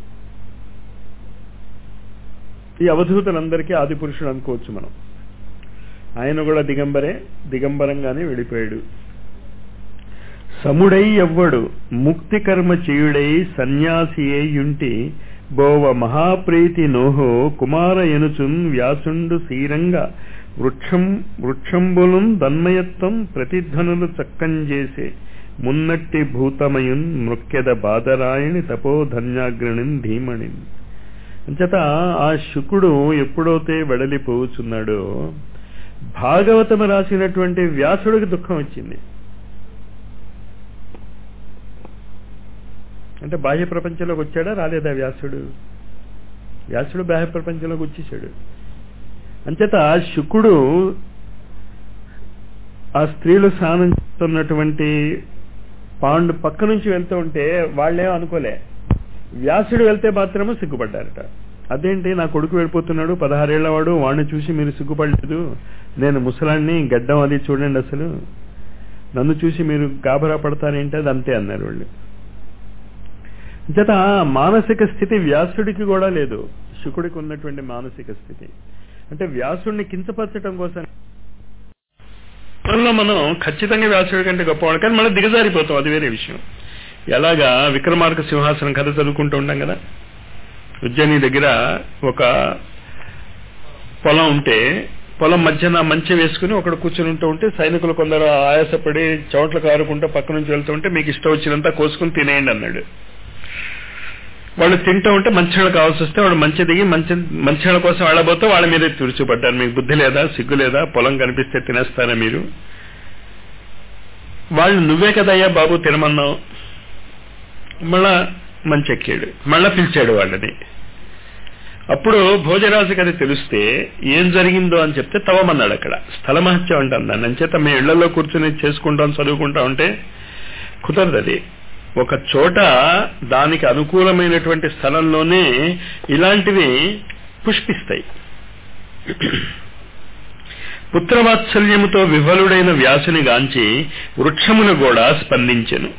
ఈ అవధూతులందరికీ ఆది పురుషుడు అనుకోవచ్చు మనం ఆయన కూడా దిగంబరే దిగంబరంగానే వెళ్ళిపోయాడు సముడై ఎవ్వడు ముక్తి కర్మ చేయుడై సన్యాసి అయ్యుంటి బోవ మహాప్రీతి నోహో కుమార ఎనుచున్ వ్యాసుండు సీరంగ వృక్షం వృక్షంబులం దన్మయత్వం ప్రతిధ్వనులు చక్కంజేసే మున్నట్టి భూతమయున్ మృక్యద బాదరాయణి తపోధన్యాగ్రణిన్ ధీమణిన్ అంచేత ఆ శుకుడు ఎప్పుడైతే వెడలిపోవుచున్నాడో భాగవతము రాసినటువంటి వ్యాసుడికి దుఃఖం వచ్చింది అంటే బాహ్య ప్రపంచంలోకి వచ్చాడా రాలేదా వ్యాసుడు వ్యాసుడు బాహ్య ప్రపంచంలోకి వచ్చేసాడు అంచేత శుకుడు ఆ స్త్రీలు స్నానం చేస్తున్నటువంటి పాండు పక్క నుంచి వెళ్తూ ఉంటే వాళ్ళేం అనుకోలే వ్యాసుడు వెళ్తే మాత్రమే సిగ్గుపడ్డారట అదేంటి నా కొడుకు వెళ్ళిపోతున్నాడు పదహారేళ్ల వాడు వాడిని చూసి మీరు సిగ్గుపడలేదు నేను ముసలాన్ని గడ్డం అది చూడండి అసలు నన్ను చూసి మీరు గాబరా పడతారేంటి అది అంతే అన్నారు వాళ్ళు చేత మానసిక స్థితి వ్యాసుడికి కూడా లేదు శుకుడికి ఉన్నటువంటి మానసిక స్థితి అంటే వ్యాసుడిని కించపరచడం కోసం మనలో మనం ఖచ్చితంగా వ్యాసుడి కంటే గొప్పవాడు కానీ మనం దిగజారిపోతాం అది వేరే విషయం ఎలాగా విక్రమార్క సింహాసనం కథ చదువుకుంటూ ఉంటాం కదా ఉజ్జయిని దగ్గర ఒక పొలం ఉంటే పొలం మధ్యన మంచి వేసుకుని ఒకడు కూర్చుని ఉంటూ ఉంటే సైనికులు కొందరు ఆయాసపడి చోట్ల కారుకుంటూ పక్క నుంచి వెళ్తూ ఉంటే మీకు ఇష్టం వచ్చినంత కోసుకుని తినేయండి అన్నాడు వాళ్ళు తింటూ ఉంటే మంచినీళ్ళు కావాల్సి వస్తే వాడు మంచి దిగి మంచి మంచినీళ్ళ కోసం వెళ్ళబోతే వాళ్ళ మీద తుడిచిపడ్డారు మీకు బుద్ధి లేదా సిగ్గు లేదా పొలం కనిపిస్తే తినేస్తారా మీరు వాళ్ళు నువ్వే కదయ్యా బాబు తినమన్నావు మళ్ళా మంచి ఎక్కాడు మళ్ళా పిలిచాడు వాళ్ళని అప్పుడు భోజరాజుకి అది తెలిస్తే ఏం జరిగిందో అని చెప్తే తవమన్నాడు అక్కడ స్థలమహత్యం అంటాం దాన్ని అంచేత మేము ఇళ్లలో కూర్చుని చేసుకుంటాం చదువుకుంటాం అంటే కుదరదు అది ఒక చోట దానికి అనుకూలమైనటువంటి స్థలంలోనే ఇలాంటివి పుష్పిస్తాయి పుత్రవాత్సల్యముతో విఫలుడైన వ్యాసుని గాంచి వృక్షమును కూడా స్పందించెను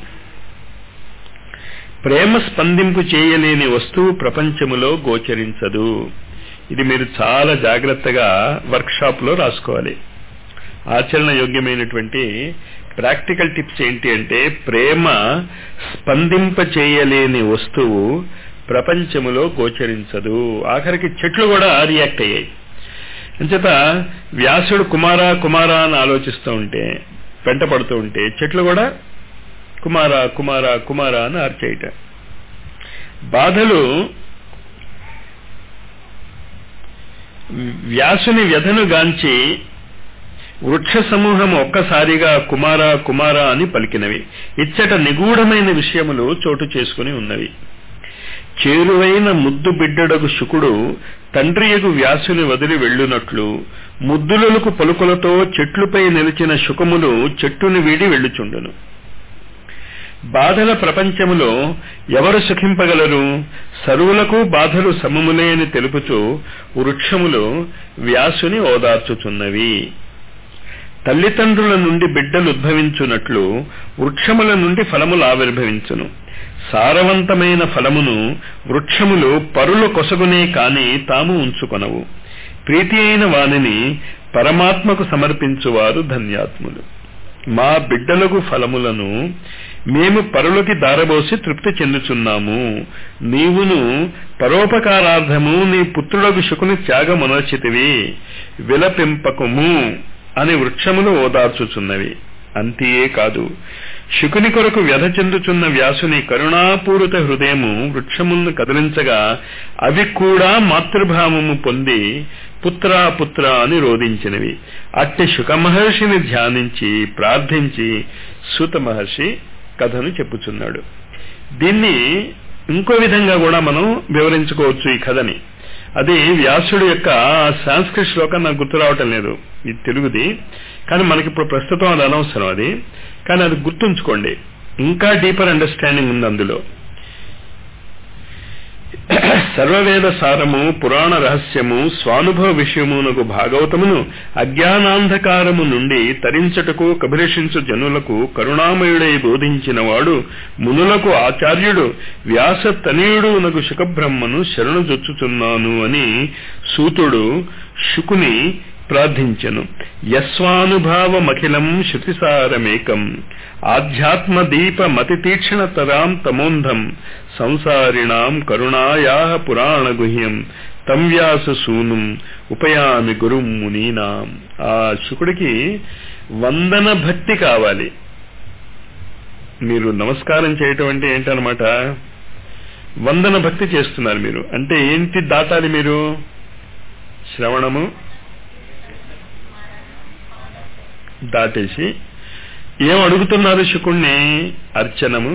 ప్రేమ స్పందింపు చేయలేని వస్తువు ప్రపంచములో గోచరించదు ఇది మీరు చాలా జాగ్రత్తగా వర్క్షాప్ లో రాసుకోవాలి ఆచరణ యోగ్యమైనటువంటి ప్రాక్టికల్ టిప్స్ ఏంటి అంటే ప్రేమ స్పందింప చేయలేని వస్తువు ప్రపంచములో గోచరించదు ఆఖరికి చెట్లు కూడా రియాక్ట్ అయ్యాయి అంచేత వ్యాసుడు కుమార కుమార అని ఆలోచిస్తూ ఉంటే వెంట పడుతూ ఉంటే చెట్లు కూడా కుమార కుమార కుమార అని అర్చేయట బాధలు వ్యాసుని వ్యధను గాంచి వృక్ష సమూహం ఒక్కసారిగా కుమార కుమార అని పలికినవి ఇచ్చట నిగూఢమైన విషయములు చోటు చేసుకుని ఉన్నవి చేరువైన ముద్దు బిడ్డడగు శుకుడు తండ్రియగు వ్యాసుని వదిలి వెళ్ళునట్లు ముద్దులకు పలుకులతో చెట్లుపై నిలిచిన శుకములు చెట్టుని వీడి వెళ్ళుచుండును బాధల ప్రపంచములో ఎవరు సుఖింపగలరు సరువులకు బాధలు సమములే అని తెలుపుచూ వృక్షములు వ్యాసుని ఓదార్చుచున్నవి తల్లిదండ్రుల నుండి బిడ్డలు ఉద్భవించున్నట్లు వృక్షముల నుండి ఫలములు ఆవిర్భవించును సారవంతమైన ఫలమును వృక్షములు పరుల కొసగునే కాని తాము ఉంచుకొనవు ప్రీతి అయిన వానిని పరమాత్మకు సమర్పించువారు ధన్యాత్ములు మా బిడ్డలకు ఫలములను మేము పరులకి దారబోసి తృప్తి చెందుచున్నాము నీవును పరోపకారార్థము నీ పుత్రులకు శుకుని త్యాగమునర్చితివి విలపింపకము అని వృక్షములు ఓదార్చుచున్నవి అంతియే కాదు శుకుని కొరకు వ్యధ చెందుచున్న వ్యాసుని కరుణాపూరిత హృదయము వృక్షములను కదిలించగా అవి కూడా మాతృభావము పొంది పుత్ర పుత్ర అని రోధించినవి అట్టి శుక మహర్షిని ధ్యానించి ప్రార్థించి సూత మహర్షి కథను చెప్పుచున్నాడు దీన్ని ఇంకో విధంగా కూడా మనం వివరించుకోవచ్చు ఈ కథని అది వ్యాసుడు యొక్క సాంస్కృత్ శ్లోకం నాకు గుర్తు రావటం లేదు ఇది తెలుగుది కానీ మనకి ఇప్పుడు ప్రస్తుతం అది అనవసరం అది కానీ అది గుర్తుంచుకోండి ఇంకా డీపర్ అండర్స్టాండింగ్ ఉంది అందులో సర్వవేద సారము పురాణ రహస్యము స్వానుభవ విషయమునకు భాగవతమును అజ్ఞానాంధకారము నుండి తరించటకు కభిలషించు జనులకు కరుణామయుడై బోధించిన వాడు మునులకు ఆచార్యుడు వ్యాస తనయుడు నగు శుకబ్రహ్మను శరణు జొచ్చుచున్నాను అని సూతుడు శుకుని ప్రార్థించెను యస్వానుభావమఖిలం శృతిసారమేకం ఆధ్యాత్మ దీప మతి తీక్షణ తరాం తమోంధం సంసారిణాం కరుణాయా పురాణ గుహ్యం తం వ్యాస సూనుం ఉపయామి గురుం మునీనాం ఆ శుకుడికి వందన భక్తి కావాలి మీరు నమస్కారం చేయటం అంటే ఏంటనమాట వందన భక్తి చేస్తున్నారు మీరు అంటే ఏంటి దాటాలి మీరు శ్రవణము దాటేసి ఏం అడుగుతున్నారు శుకుణ్ణి అర్చనము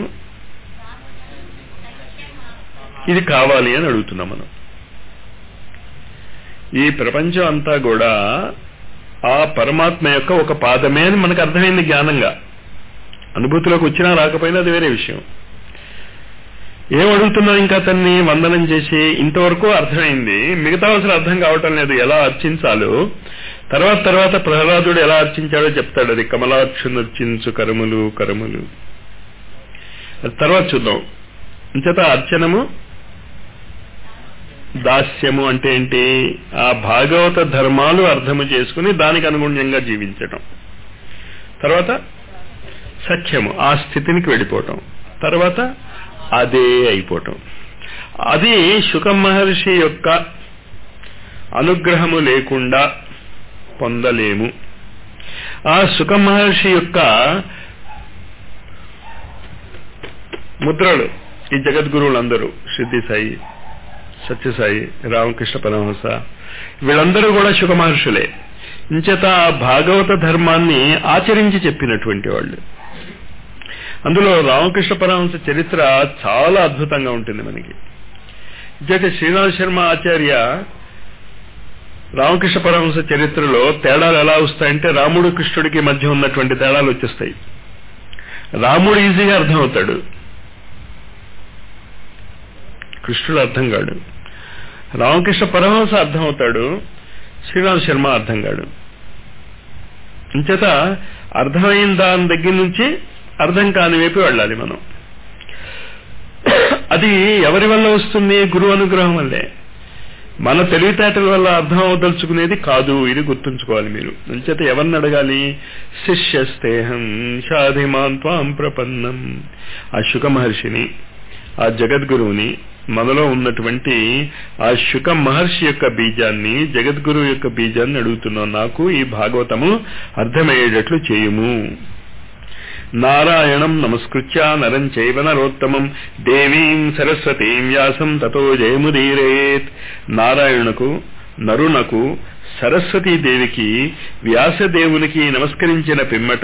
ఇది కావాలి అని అడుగుతున్నాం మనం ఈ ప్రపంచం అంతా కూడా ఆ పరమాత్మ యొక్క ఒక పాదమే అని మనకు అర్థమైంది జ్ఞానంగా అనుభూతిలోకి వచ్చినా రాకపోయినా అది వేరే విషయం ఏం అడుగుతున్నాం ఇంకా తన్ని వందనం చేసి ఇంతవరకు అర్థమైంది మిగతా అసలు అర్థం కావటం లేదు ఎలా అర్చించాలో తర్వాత తర్వాత ప్రహ్లాదుడు ఎలా అర్చించాడో చెప్తాడు అది కమలాక్షుని అర్చించు కరములు కరములు తర్వాత చూద్దాం అంచేత అర్చనము దాస్యము అంటే ఏంటి ఆ భాగవత ధర్మాలు అర్థము చేసుకుని దానికి అనుగుణ్యంగా జీవించటం తర్వాత సఖ్యము ఆ స్థితినికి వెళ్ళిపోవటం తర్వాత అదే అయిపోవటం అది శుక మహర్షి యొక్క అనుగ్రహము లేకుండా పొందలేము ఆ సుఖ మహర్షి యొక్క ముద్రలు ఈ జగద్గురువులందరూ సిద్ధి సాయి సత్యసాయి రామకృష్ణ పరమహంస వీళ్ళందరూ కూడా సుఖ మహర్షులే ఇంచేత ఆ భాగవత ధర్మాన్ని ఆచరించి చెప్పినటువంటి వాళ్ళు అందులో రామకృష్ణ పరమహంస చరిత్ర చాలా అద్భుతంగా ఉంటుంది మనకి జట శ్రీనాథ్ శర్మ ఆచార్య రామకృష్ణ పరమహంస చరిత్రలో తేడాలు ఎలా వస్తాయంటే రాముడు కృష్ణుడికి మధ్య ఉన్నటువంటి తేడాలు వచ్చేస్తాయి రాముడు ఈజీగా అర్థమవుతాడు కృష్ణుడు అర్థం కాడు రామకృష్ణ పరమహంస అర్థమవుతాడు శ్రీరామ్ శర్మ అర్థం కాడు అంచేత అర్థమైన దాని దగ్గర నుంచి అర్థం కాని వైపు వెళ్ళాలి మనం అది ఎవరి వల్ల వస్తుంది గురువు అనుగ్రహం వల్లే మన తెలివితేటల వల్ల అర్థం అవదలుచుకునేది కాదు ఇది గుర్తుంచుకోవాలి మీరు అంచేత ఎవరిని అడగాలి శిష్యస్తేహం షాధిమాన్ త్వాం ప్రపన్నం ఆ శుక మహర్షిని ఆ జగద్గురువుని మనలో ఉన్నటువంటి ఆ శుక మహర్షి యొక్క బీజాన్ని జగద్గురువు యొక్క బీజాన్ని అడుగుతున్నాం నాకు ఈ భాగవతము అర్థమయ్యేటట్లు చేయుము నారాయణం నమస్కృత్య నరం చైవ నరోత్తమం దేవీం సరస్వతీం వ్యాసం తతో జయముదీరేత్ నారాయణకు నరునకు సరస్వతీదేవికి వ్యాసదేవునికి నమస్కరించిన పిమ్మట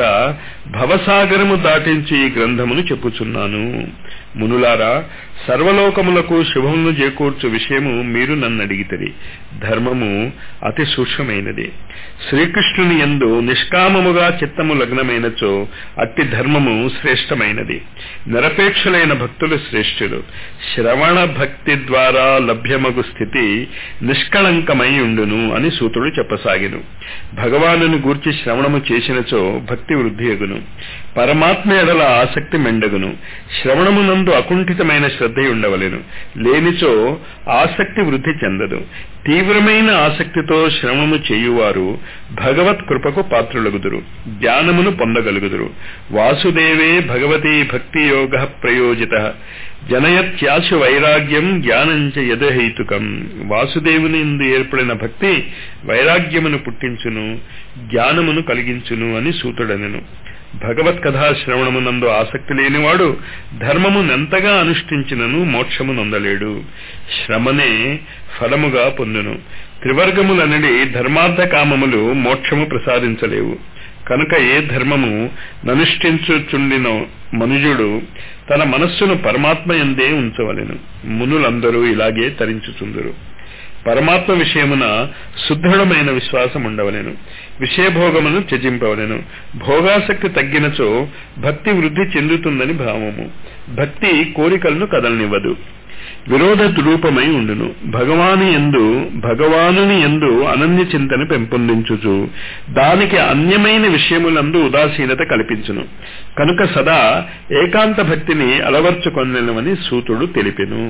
భవసాగరము దాటించి ఈ గ్రంథమును చెప్పుచున్నాను మునులారా సర్వలోకములకు శుభమును చేకూర్చు విషయము మీరు నన్ను అడిగితరి ధర్మము అతి సూక్ష్మమైనది శ్రీకృష్ణుని ఎందు నిష్కామముగా చిత్తము లగ్నమైనచో అట్టి ధర్మము శ్రేష్టమైనది నిరపేక్షలైన భక్తులు శ్రేష్ఠులు శ్రవణ భక్తి ద్వారా లభ్యమగు స్థితి నిష్కళంకమై ఉండును అని సూతుడు చెప్పసాగిను భగవానుని గూర్చి శ్రవణము చేసినచో భక్తి వృద్ధి ఎగును పరమాత్మ ఎడల ఆసక్తి మెండగును శ్రవణమునందు అకుంఠితమైన శ్రద్ధ ఉండవలెను లేనిచో ఆసక్తి వృద్ధి చెందదు తీవ్రమైన ఆసక్తితో శ్రమము చేయువారు భగవత్ కృపకు పాత్రులగుదురు జ్ఞానమును పొందగలుగుదురు వాసుదేవే భగవతి భక్తి యోగ ప్రయోజిత జనయత్యాశు వైరాగ్యం జ్ఞానంచ యదహైతుకం వాసుదేవుని ఇందు ఏర్పడిన భక్తి వైరాగ్యమును పుట్టించును జ్ఞానమును కలిగించును అని సూతుడనెను భగవత్ కథా శ్రవణమునందు ఆసక్తి లేనివాడు ధర్మమునెంతగా అనుష్ఠించినను మోక్షము నొందలేడు శ్రమనే ఫలముగా పొందును త్రివర్గములనడి ధర్మార్థ కామములు మోక్షము ప్రసాదించలేవు కనుక ఏ ధర్మము ననుష్ఠించుచుండిన మనుజుడు తన మనస్సును పరమాత్మ ఎందే ఉంచవలెను మునులందరూ ఇలాగే తరించుచుందురు పరమాత్మ విషయమున సుదృఢమైన విశ్వాసం ఉండవలెను విషయభోగమును త్యజింపవలెను భోగాసక్తి తగ్గినచో భక్తి వృద్ధి చెందుతుందని భావము భక్తి కోరికలను కదలనివ్వదు విరోధ రూపమై ఉండును భగవాను ఎందు భగవానుని ఎందు అనన్య చింతన పెంపొందించుచు దానికి అన్యమైన విషయములందు ఉదాసీనత కల్పించును కనుక సదా ఏకాంత భక్తిని అలవర్చుకొనని సూతుడు తెలిపెను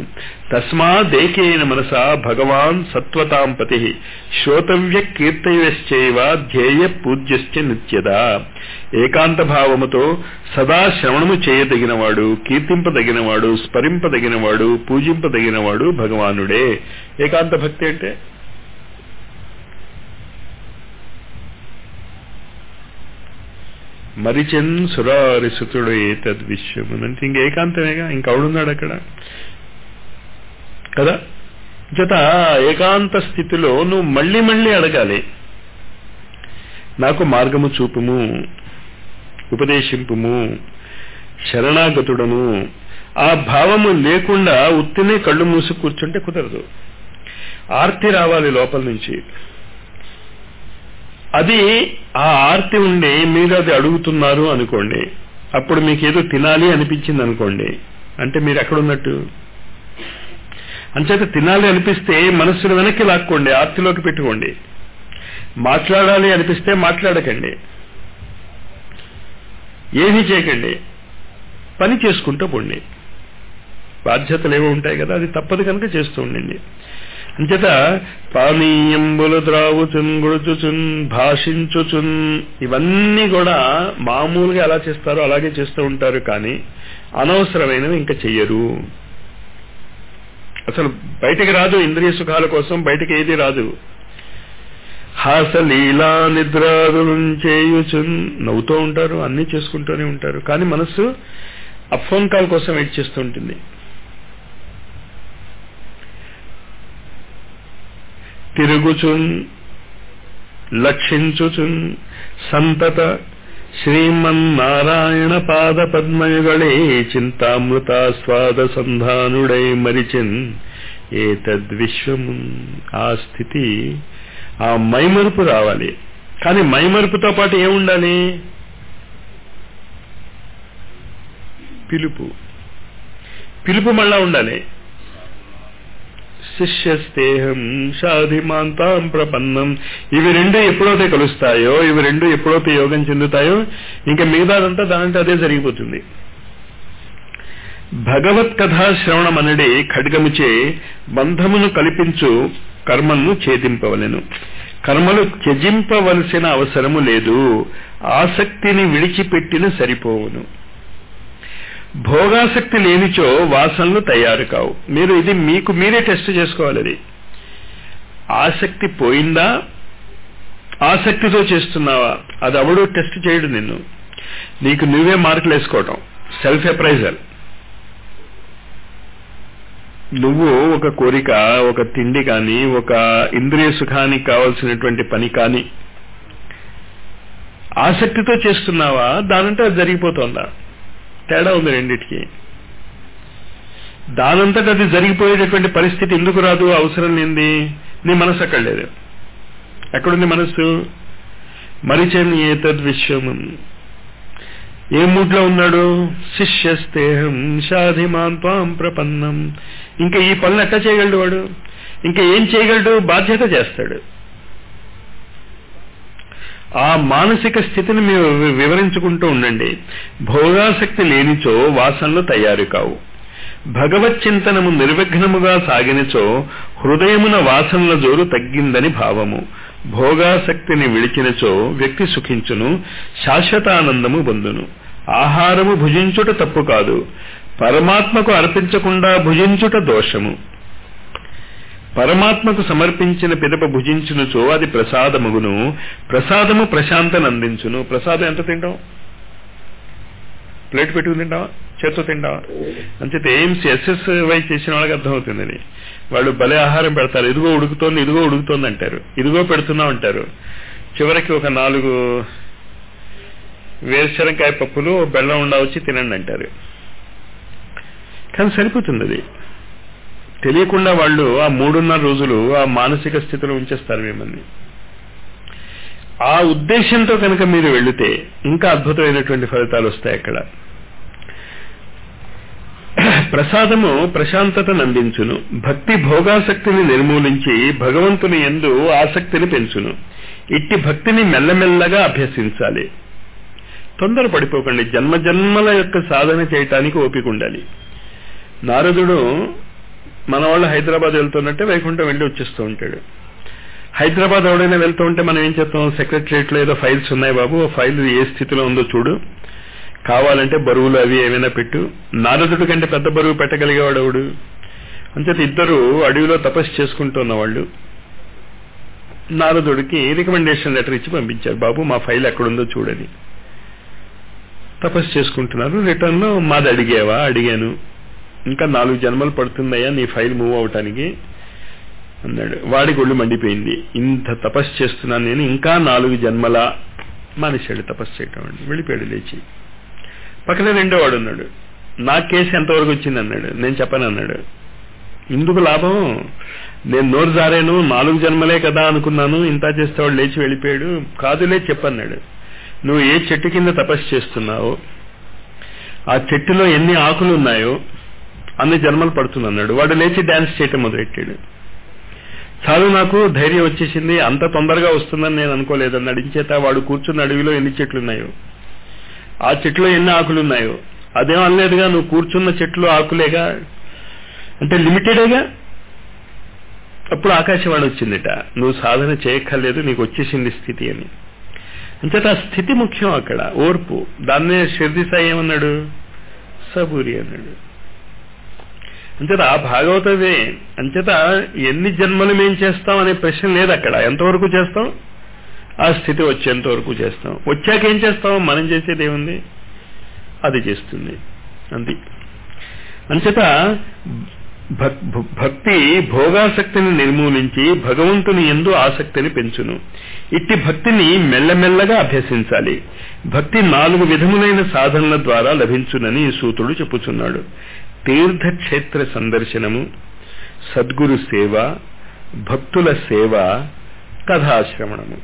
తస్మాదేకేన మనసా భగవాన్ సత్వతాంపతి శ్రోతవ్య కీర్తవ్యశ్చైవ ధ్యేయ పూజ్యశ్చ నిత్యదా ఏకాంత భావముతో సదా శ్రవణము చేయదగినవాడు కీర్తింపదగినవాడు స్మరింపదగినవాడు పూజింపదగినవాడు భగవానుడే ఏకాంత భక్తి అంటే మరిచెన్ సురారిసుతుడు ఏతద్ విశ్వము అంటే ఇంక ఏకాంతమేగా ఇంకవుడున్నాడు అక్కడ కదా జత ఏకాంత స్థితిలో నువ్వు మళ్ళీ మళ్ళీ అడగాలి నాకు మార్గము చూపుము ఉపదేశింపుము శరణాగతుడను ఆ భావము లేకుండా ఉత్తినే కళ్ళు మూసి కూర్చుంటే కుదరదు ఆర్తి రావాలి లోపల నుంచి అది ఆ ఆర్తి ఉండి మీరు అది అడుగుతున్నారు అనుకోండి అప్పుడు మీకు ఏదో తినాలి అనిపించింది అనుకోండి అంటే మీరు ఎక్కడున్నట్టు అంచేత తినాలి అనిపిస్తే మనస్సును వెనక్కి లాక్కోండి ఆర్తిలోకి పెట్టుకోండి మాట్లాడాలి అనిపిస్తే మాట్లాడకండి ఏమీ చేయకండి పని చేసుకుంటూ పోండి బాధ్యతలు ఏమో ఉంటాయి కదా అది తప్పదు కనుక చేస్తూ ఉండండి అంచేత పానీయంబులు ద్రావుచున్ గుడుచుచున్ భాషించుచున్ ఇవన్నీ కూడా మామూలుగా ఎలా చేస్తారో అలాగే చేస్తూ ఉంటారు కానీ అనవసరమైనవి ఇంకా చెయ్యరు అసలు బయటికి రాదు ఇంద్రియ సుఖాల కోసం బయటికి ఏది రాదు హాసలీలా నిద్రాదులు చేయుచున్ నవ్వుతూ ఉంటారు అన్ని చేసుకుంటూనే ఉంటారు కానీ మనస్సు ఆ ఫోన్ కాల్ కోసం వెయిట్ చేస్తూ ఉంటుంది తిరుగుచున్ లక్షించుచున్ సంతత శ్రీమన్నారాయణ పాద పద్మయుగళే చింతామృతాస్వాద సంధానుడై మరిచిన్ ఏతద్విశ్వము ఆ స్థితి ఆ మైమరుపు రావాలి కానీ మైమరుపుతో పాటు ఏముండాలి పిలుపు పిలుపు మళ్ళా ఉండాలి శిష్యస్తేహం షాధిమాంతాం ప్రపన్నం ఇవి రెండు ఎప్పుడైతే కలుస్తాయో ఇవి రెండు ఎప్పుడైతే యోగం చెందుతాయో ఇంకా మిగతాదంతా దానంటే అదే జరిగిపోతుంది భగవత్ కథా శ్రవణం అనడి ఖడ్గముచే బంధమును కల్పించు కర్మను ఛేదింపవలెను కర్మలు త్యజింపవలసిన అవసరము లేదు ఆసక్తిని విడిచిపెట్టిన సరిపోవును భోగాసక్తి లేనిచో వాసనలు తయారు కావు మీరు ఇది మీకు మీరే టెస్ట్ చేసుకోవాలి అది ఆసక్తి పోయిందా ఆసక్తితో చేస్తున్నావా అది ఎవడు టెస్ట్ చేయడు నిన్ను నీకు నువ్వే మార్కులు వేసుకోవటం సెల్ఫ్ అప్రైజల్ నువ్వు ఒక కోరిక ఒక తిండి కానీ ఒక ఇంద్రియ సుఖానికి కావలసినటువంటి పని కానీ ఆసక్తితో చేస్తున్నావా దానంటే అది జరిగిపోతుందా తేడా ఉంది రెండిటికి దానంతట అది జరిగిపోయేటటువంటి పరిస్థితి ఎందుకు రాదు అవసరం లేనిది నీ మనసు అక్కడ లేదు ఎక్కడుంది మనస్సు మరిచన్ ఏతద్ విశ్వము ఏ మూడ్లో ఉన్నాడు శిష్యస్తేహం షాధిమాన్ త్వాం ప్రపన్నం ఇంకా ఈ పనులు ఎట్లా చేయగలడు వాడు ఇంకా ఏం చేయగలడు బాధ్యత చేస్తాడు ఆ మానసిక స్థితిని మీరు వివరించుకుంటూ ఉండండి భోగాసక్తి లేనిచో వాసనలు తయారు కావు భగవత్ చింతనము నిర్విఘ్నముగా సాగినచో హృదయమున వాసనల జోరు తగ్గిందని భావము భోగాసక్తిని విడిచినచో వ్యక్తి సుఖించును శాశ్వతానందము పొందును ఆహారము భుజించుట తప్పు కాదు పరమాత్మకు అర్పించకుండా భుజించుట దోషము పరమాత్మకు సమర్పించిన పిదప భుజించునుచో అది ప్రసాదముగును ప్రసాదము ప్రశాంతనందించును ప్రసాదం ఎంత తింటాం ప్లేట్ పెట్టుకుని తింటావా చేత్తో తింటావా అంచేత ఎయిమ్స్ ఎస్ఎస్వై చేసిన వాళ్ళకి అర్థమవుతుంది అది వాళ్ళు భలే ఆహారం పెడతారు ఇదిగో ఉడుకుతోంది ఇదిగో ఉడుకుతోంది అంటారు ఇదిగో పెడుతున్నాం అంటారు చివరికి ఒక నాలుగు వేరుశనకాయ పప్పులు బెల్లం ఉండవచ్చి తినండి అంటారు కానీ సరిపోతుంది అది తెలియకుండా వాళ్ళు ఆ మూడున్నర రోజులు ఆ మానసిక స్థితిలో ఉంచేస్తారు మిమ్మల్ని ఆ ఉద్దేశంతో కనుక మీరు వెళితే ఇంకా అద్భుతమైనటువంటి ఫలితాలు వస్తాయి అక్కడ ప్రసాదము ప్రశాంతతను అందించును భక్తి భోగాసక్తిని నిర్మూలించి భగవంతుని ఎందు ఆసక్తిని పెంచును ఇట్టి భక్తిని మెల్లమెల్లగా అభ్యసించాలి తొందర పడిపోకండి జన్మ జన్మల యొక్క సాధన చేయటానికి ఓపిక ఉండాలి నారదుడు మన వాళ్ళు హైదరాబాద్ వెళ్తున్నట్టే వైకుంఠం వెళ్ళి వచ్చేస్తూ ఉంటాడు హైదరాబాద్ ఎవడైనా వెళ్తూ ఉంటే మనం ఏం చేస్తాం సెక్రటరియట్ లో ఏదో ఫైల్స్ ఉన్నాయి బాబు ఆ ఫైల్ ఏ స్థితిలో ఉందో చూడు కావాలంటే బరువులు అవి ఏమైనా పెట్టు నారదుడి కంటే పెద్ద బరువు పెట్టగలిగేవాడు ఎవడు అంచేత ఇద్దరు అడవిలో తపస్సు చేసుకుంటున్న వాళ్ళు నారదుడికి రికమెండేషన్ లెటర్ ఇచ్చి పంపించారు బాబు మా ఫైల్ ఎక్కడుందో చూడని తపస్సు చేసుకుంటున్నారు రిటర్న్ లో మాది అడిగేవా అడిగాను ఇంకా నాలుగు జన్మలు పడుతుందయ్యా నీ ఫైల్ మూవ్ అవటానికి అన్నాడు వాడికి ఒళ్ళు మండిపోయింది ఇంత తపస్సు చేస్తున్నాను నేను ఇంకా నాలుగు జన్మల మానేశాడు తపస్సు చేయటం అండి వెళ్ళిపోయాడు లేచి పక్కనే రెండో వాడు ఉన్నాడు నా కేసు ఎంతవరకు వచ్చింది అన్నాడు నేను చెప్పను అన్నాడు ఇందుకు లాభం నేను నోరు జారాను నాలుగు జన్మలే కదా అనుకున్నాను ఇంత చేస్తేవాడు లేచి వెళ్ళిపోయాడు కాదులే చెప్పన్నాడు నువ్వు ఏ చెట్టు కింద తపస్సు చేస్తున్నావు ఆ చెట్టులో ఎన్ని ఆకులు ఉన్నాయో అన్ని జన్మలు పడుతుందన్నాడు వాడు లేచి డాన్స్ చేయటం మొదలెట్టాడు చాలు నాకు ధైర్యం వచ్చేసింది అంత తొందరగా వస్తుందని నేను అనుకోలేదన్నాడు ఇంచేత వాడు కూర్చున్న అడవిలో ఎన్ని చెట్లు ఉన్నాయో ఆ చెట్లో ఎన్ని ఆకులు ఉన్నాయో అదేం అనలేదుగా నువ్వు కూర్చున్న చెట్లు ఆకులేగా అంటే లిమిటెడేగా అప్పుడు ఆకాశవాణి వచ్చిందిట నువ్వు సాధన చేయక్కర్లేదు నీకు వచ్చేసింది స్థితి అని అంచేత ఆ స్థితి ముఖ్యం అక్కడ ఓర్పు దాన్నే షిర్ది సాయి ఏమన్నాడు సబూరి అన్నాడు అంచేత ఆ భాగవతమే అంచేత ఎన్ని జన్మలు మేం చేస్తాం అనే ప్రశ్న లేదు అక్కడ ఎంతవరకు చేస్తాం ఆ స్థితి వచ్చేంత వరకు చేస్తాం వచ్చాక ఏం చేస్తాం మనం చేసేది ఏముంది అది చేస్తుంది అంది అంచేత భక్తి భోగాసక్తిని నిర్మూలించి భగవంతుని ఎందు ఆసక్తిని పెంచును ఇట్టి భక్తిని మెల్లమెల్లగా అభ్యసించాలి భక్తి నాలుగు విధములైన సాధనల ద్వారా లభించునని సూతుడు చెప్పుచున్నాడు తీర్థక్షేత్ర సందర్శనము సద్గురు సేవ భక్తుల సేవ కథాశ్రవణము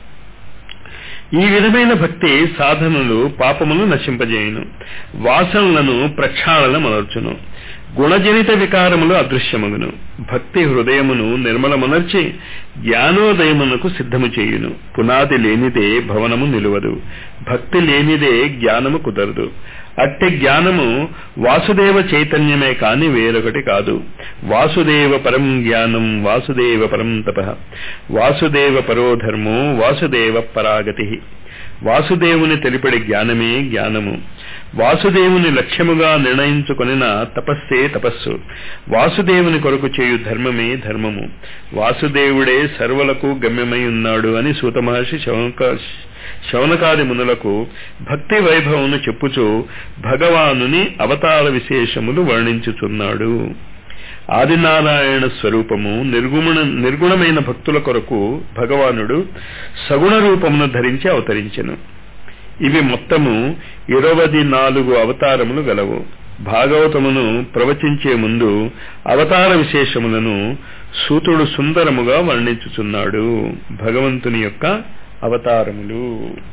ఈ విధమైన భక్తి సాధనలు పాపమును నశింపజేయును వాసనలను ప్రక్షాళన మొదర్చును గుణజనిత వికారములు అదృశ్యమగును భక్తి హృదయమును నిర్మలమునర్చి జ్ఞానోదయమునకు సిద్ధము చేయును పునాది లేనిదే భవనము నిలువదు భక్తి లేనిదే జ్ఞానము కుదరదు అట్టి జ్ఞానము వాసుదేవ చైతన్యమే కాని వేరొకటి కాదు వాసుదేవ పరం జ్ఞానం వాసుదేవ పరం తప వాసుదేవ పరో ధర్మో వాసుదేవ పరాగతి వాసుదేవుని తెలిపడి జ్ఞానమే జ్ఞానము వాసుదేవుని లక్ష్యముగా నిర్ణయించుకొనిన తపస్సే తపస్సు వాసుదేవుని కొరకు చేయు ధర్మమే ధర్మము వాసుదేవుడే సర్వలకు గమ్యమై ఉన్నాడు అని సూత మహర్షి శౌనక శౌనకాది మునులకు భక్తి వైభవమును చెప్పుచూ భగవానుని అవతార విశేషములు వర్ణించుచున్నాడు ఆదినారాయణ స్వరూపము నిర్గుణ నిర్గుణమైన భక్తుల కొరకు భగవానుడు సగుణ రూపమును ధరించి అవతరించెను ఇవి మొత్తము ఇరవది నాలుగు అవతారములు గలవు భాగవతమును ప్రవచించే ముందు అవతార విశేషములను సూతుడు సుందరముగా వర్ణించుచున్నాడు భగవంతుని యొక్క అవతారములు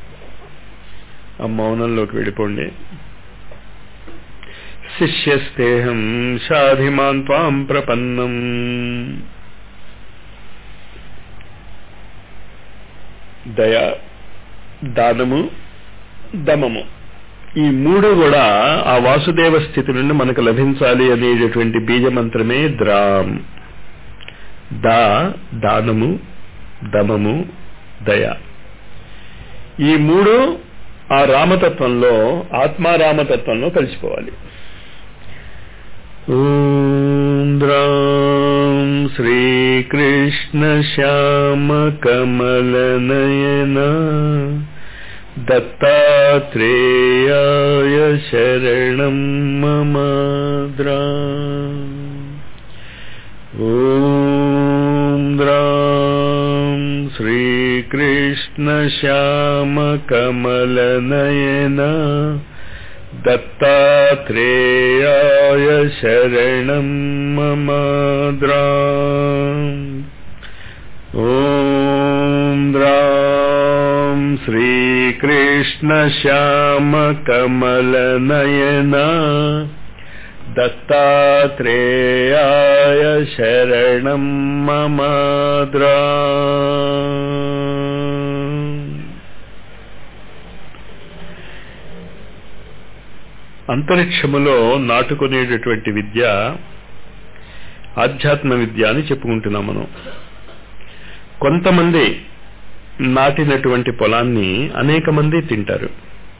ఆ మౌనంలోకి వెళ్ళిపోండి శిష్యస్తేహం షాధిమాన్ త్వాం ప్రపన్నం దయ దానము దమము ఈ మూడు కూడా ఆ వాసుదేవ స్థితి నుండి మనకు లభించాలి అనేటటువంటి బీజమంత్రమే ద్రామ్ దా దానము దమము దయ ఈ మూడు ఆ రామతత్వంలో ఆత్మారామతత్వంలో కలిసిపోవాలి ఊంద్రాం శ్రీకృష్ణ శ్యామ కమలనయన దత్తాత్రేయాయ శరణం మమాద్రా ఓం ద్రాం శ్రీకృష్ణ శ్యామ కమలనయన దత్తాత్రేయాయ శరణం మమాద్రా ఓం ద్రాం శ్రీకృష్ణ శ్యామ కమలనయన దత్తాత్రేయాయ శరణం మమాద్రా అంతరిక్షములో నాటుకునేటటువంటి విద్య ఆధ్యాత్మ విద్య అని చెప్పుకుంటున్నాం మనం కొంతమంది నాటినటువంటి పొలాన్ని అనేక మంది తింటారు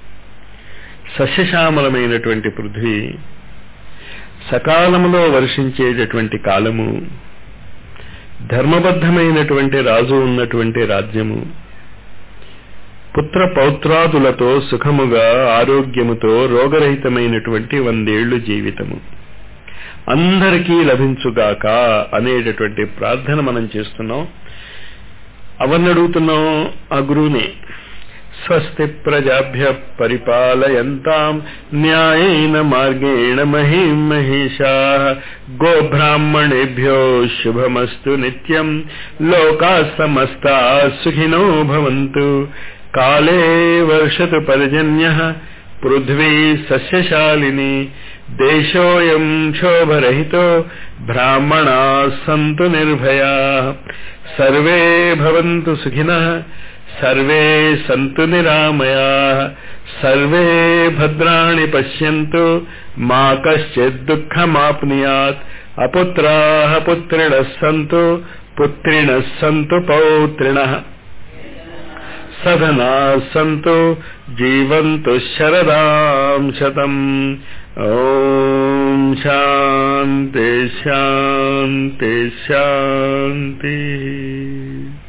సస్యశ్యామలమైనటువంటి పృథ్వీ సకాలంలో వర్షించేటటువంటి కాలము ధర్మబద్ధమైనటువంటి రాజు ఉన్నటువంటి రాజ్యము పుత్ర పౌత్రాదులతో సుఖముగా ఆరోగ్యముతో రోగరహితమైనటువంటి వందేళ్లు జీవితము అందరికీ లభించుగాక అనేటటువంటి ప్రార్థన మనం చేస్తున్నాం అవన్నీ అడుగుతున్నాం ఆ గురువుని స్వస్తి ప్రజాభ్య పరిపాలయంతాం న్యాయేన మార్గేణ మహిం మహిషా గోబ్రాహ్మణేభ్యో శుభమస్తు నిత్యం లోకా సమస్తా సుఖినో భవంతు కాలే వర్షతు పర్జన్య పృథ్వీ సస్యశాలిని దేశోయం క్షోభరహితో బ్రాహ్మణా సంతు నిర్భయా సర్వే భవంతు సుఖినః సర్వే సంతు నిరామయా సర్వే భద్రాణి పశ్యంతు మా కశ్చిత్ దుఃఖమాప్నుయాత్ అపుత్రాः పుత్రిణः సంతు పుత్రిణः సంతు పౌత్రిణः సధనా సంతు జీవంతు శరదాం శతం ఓం శాంతి శాంతి శాంతి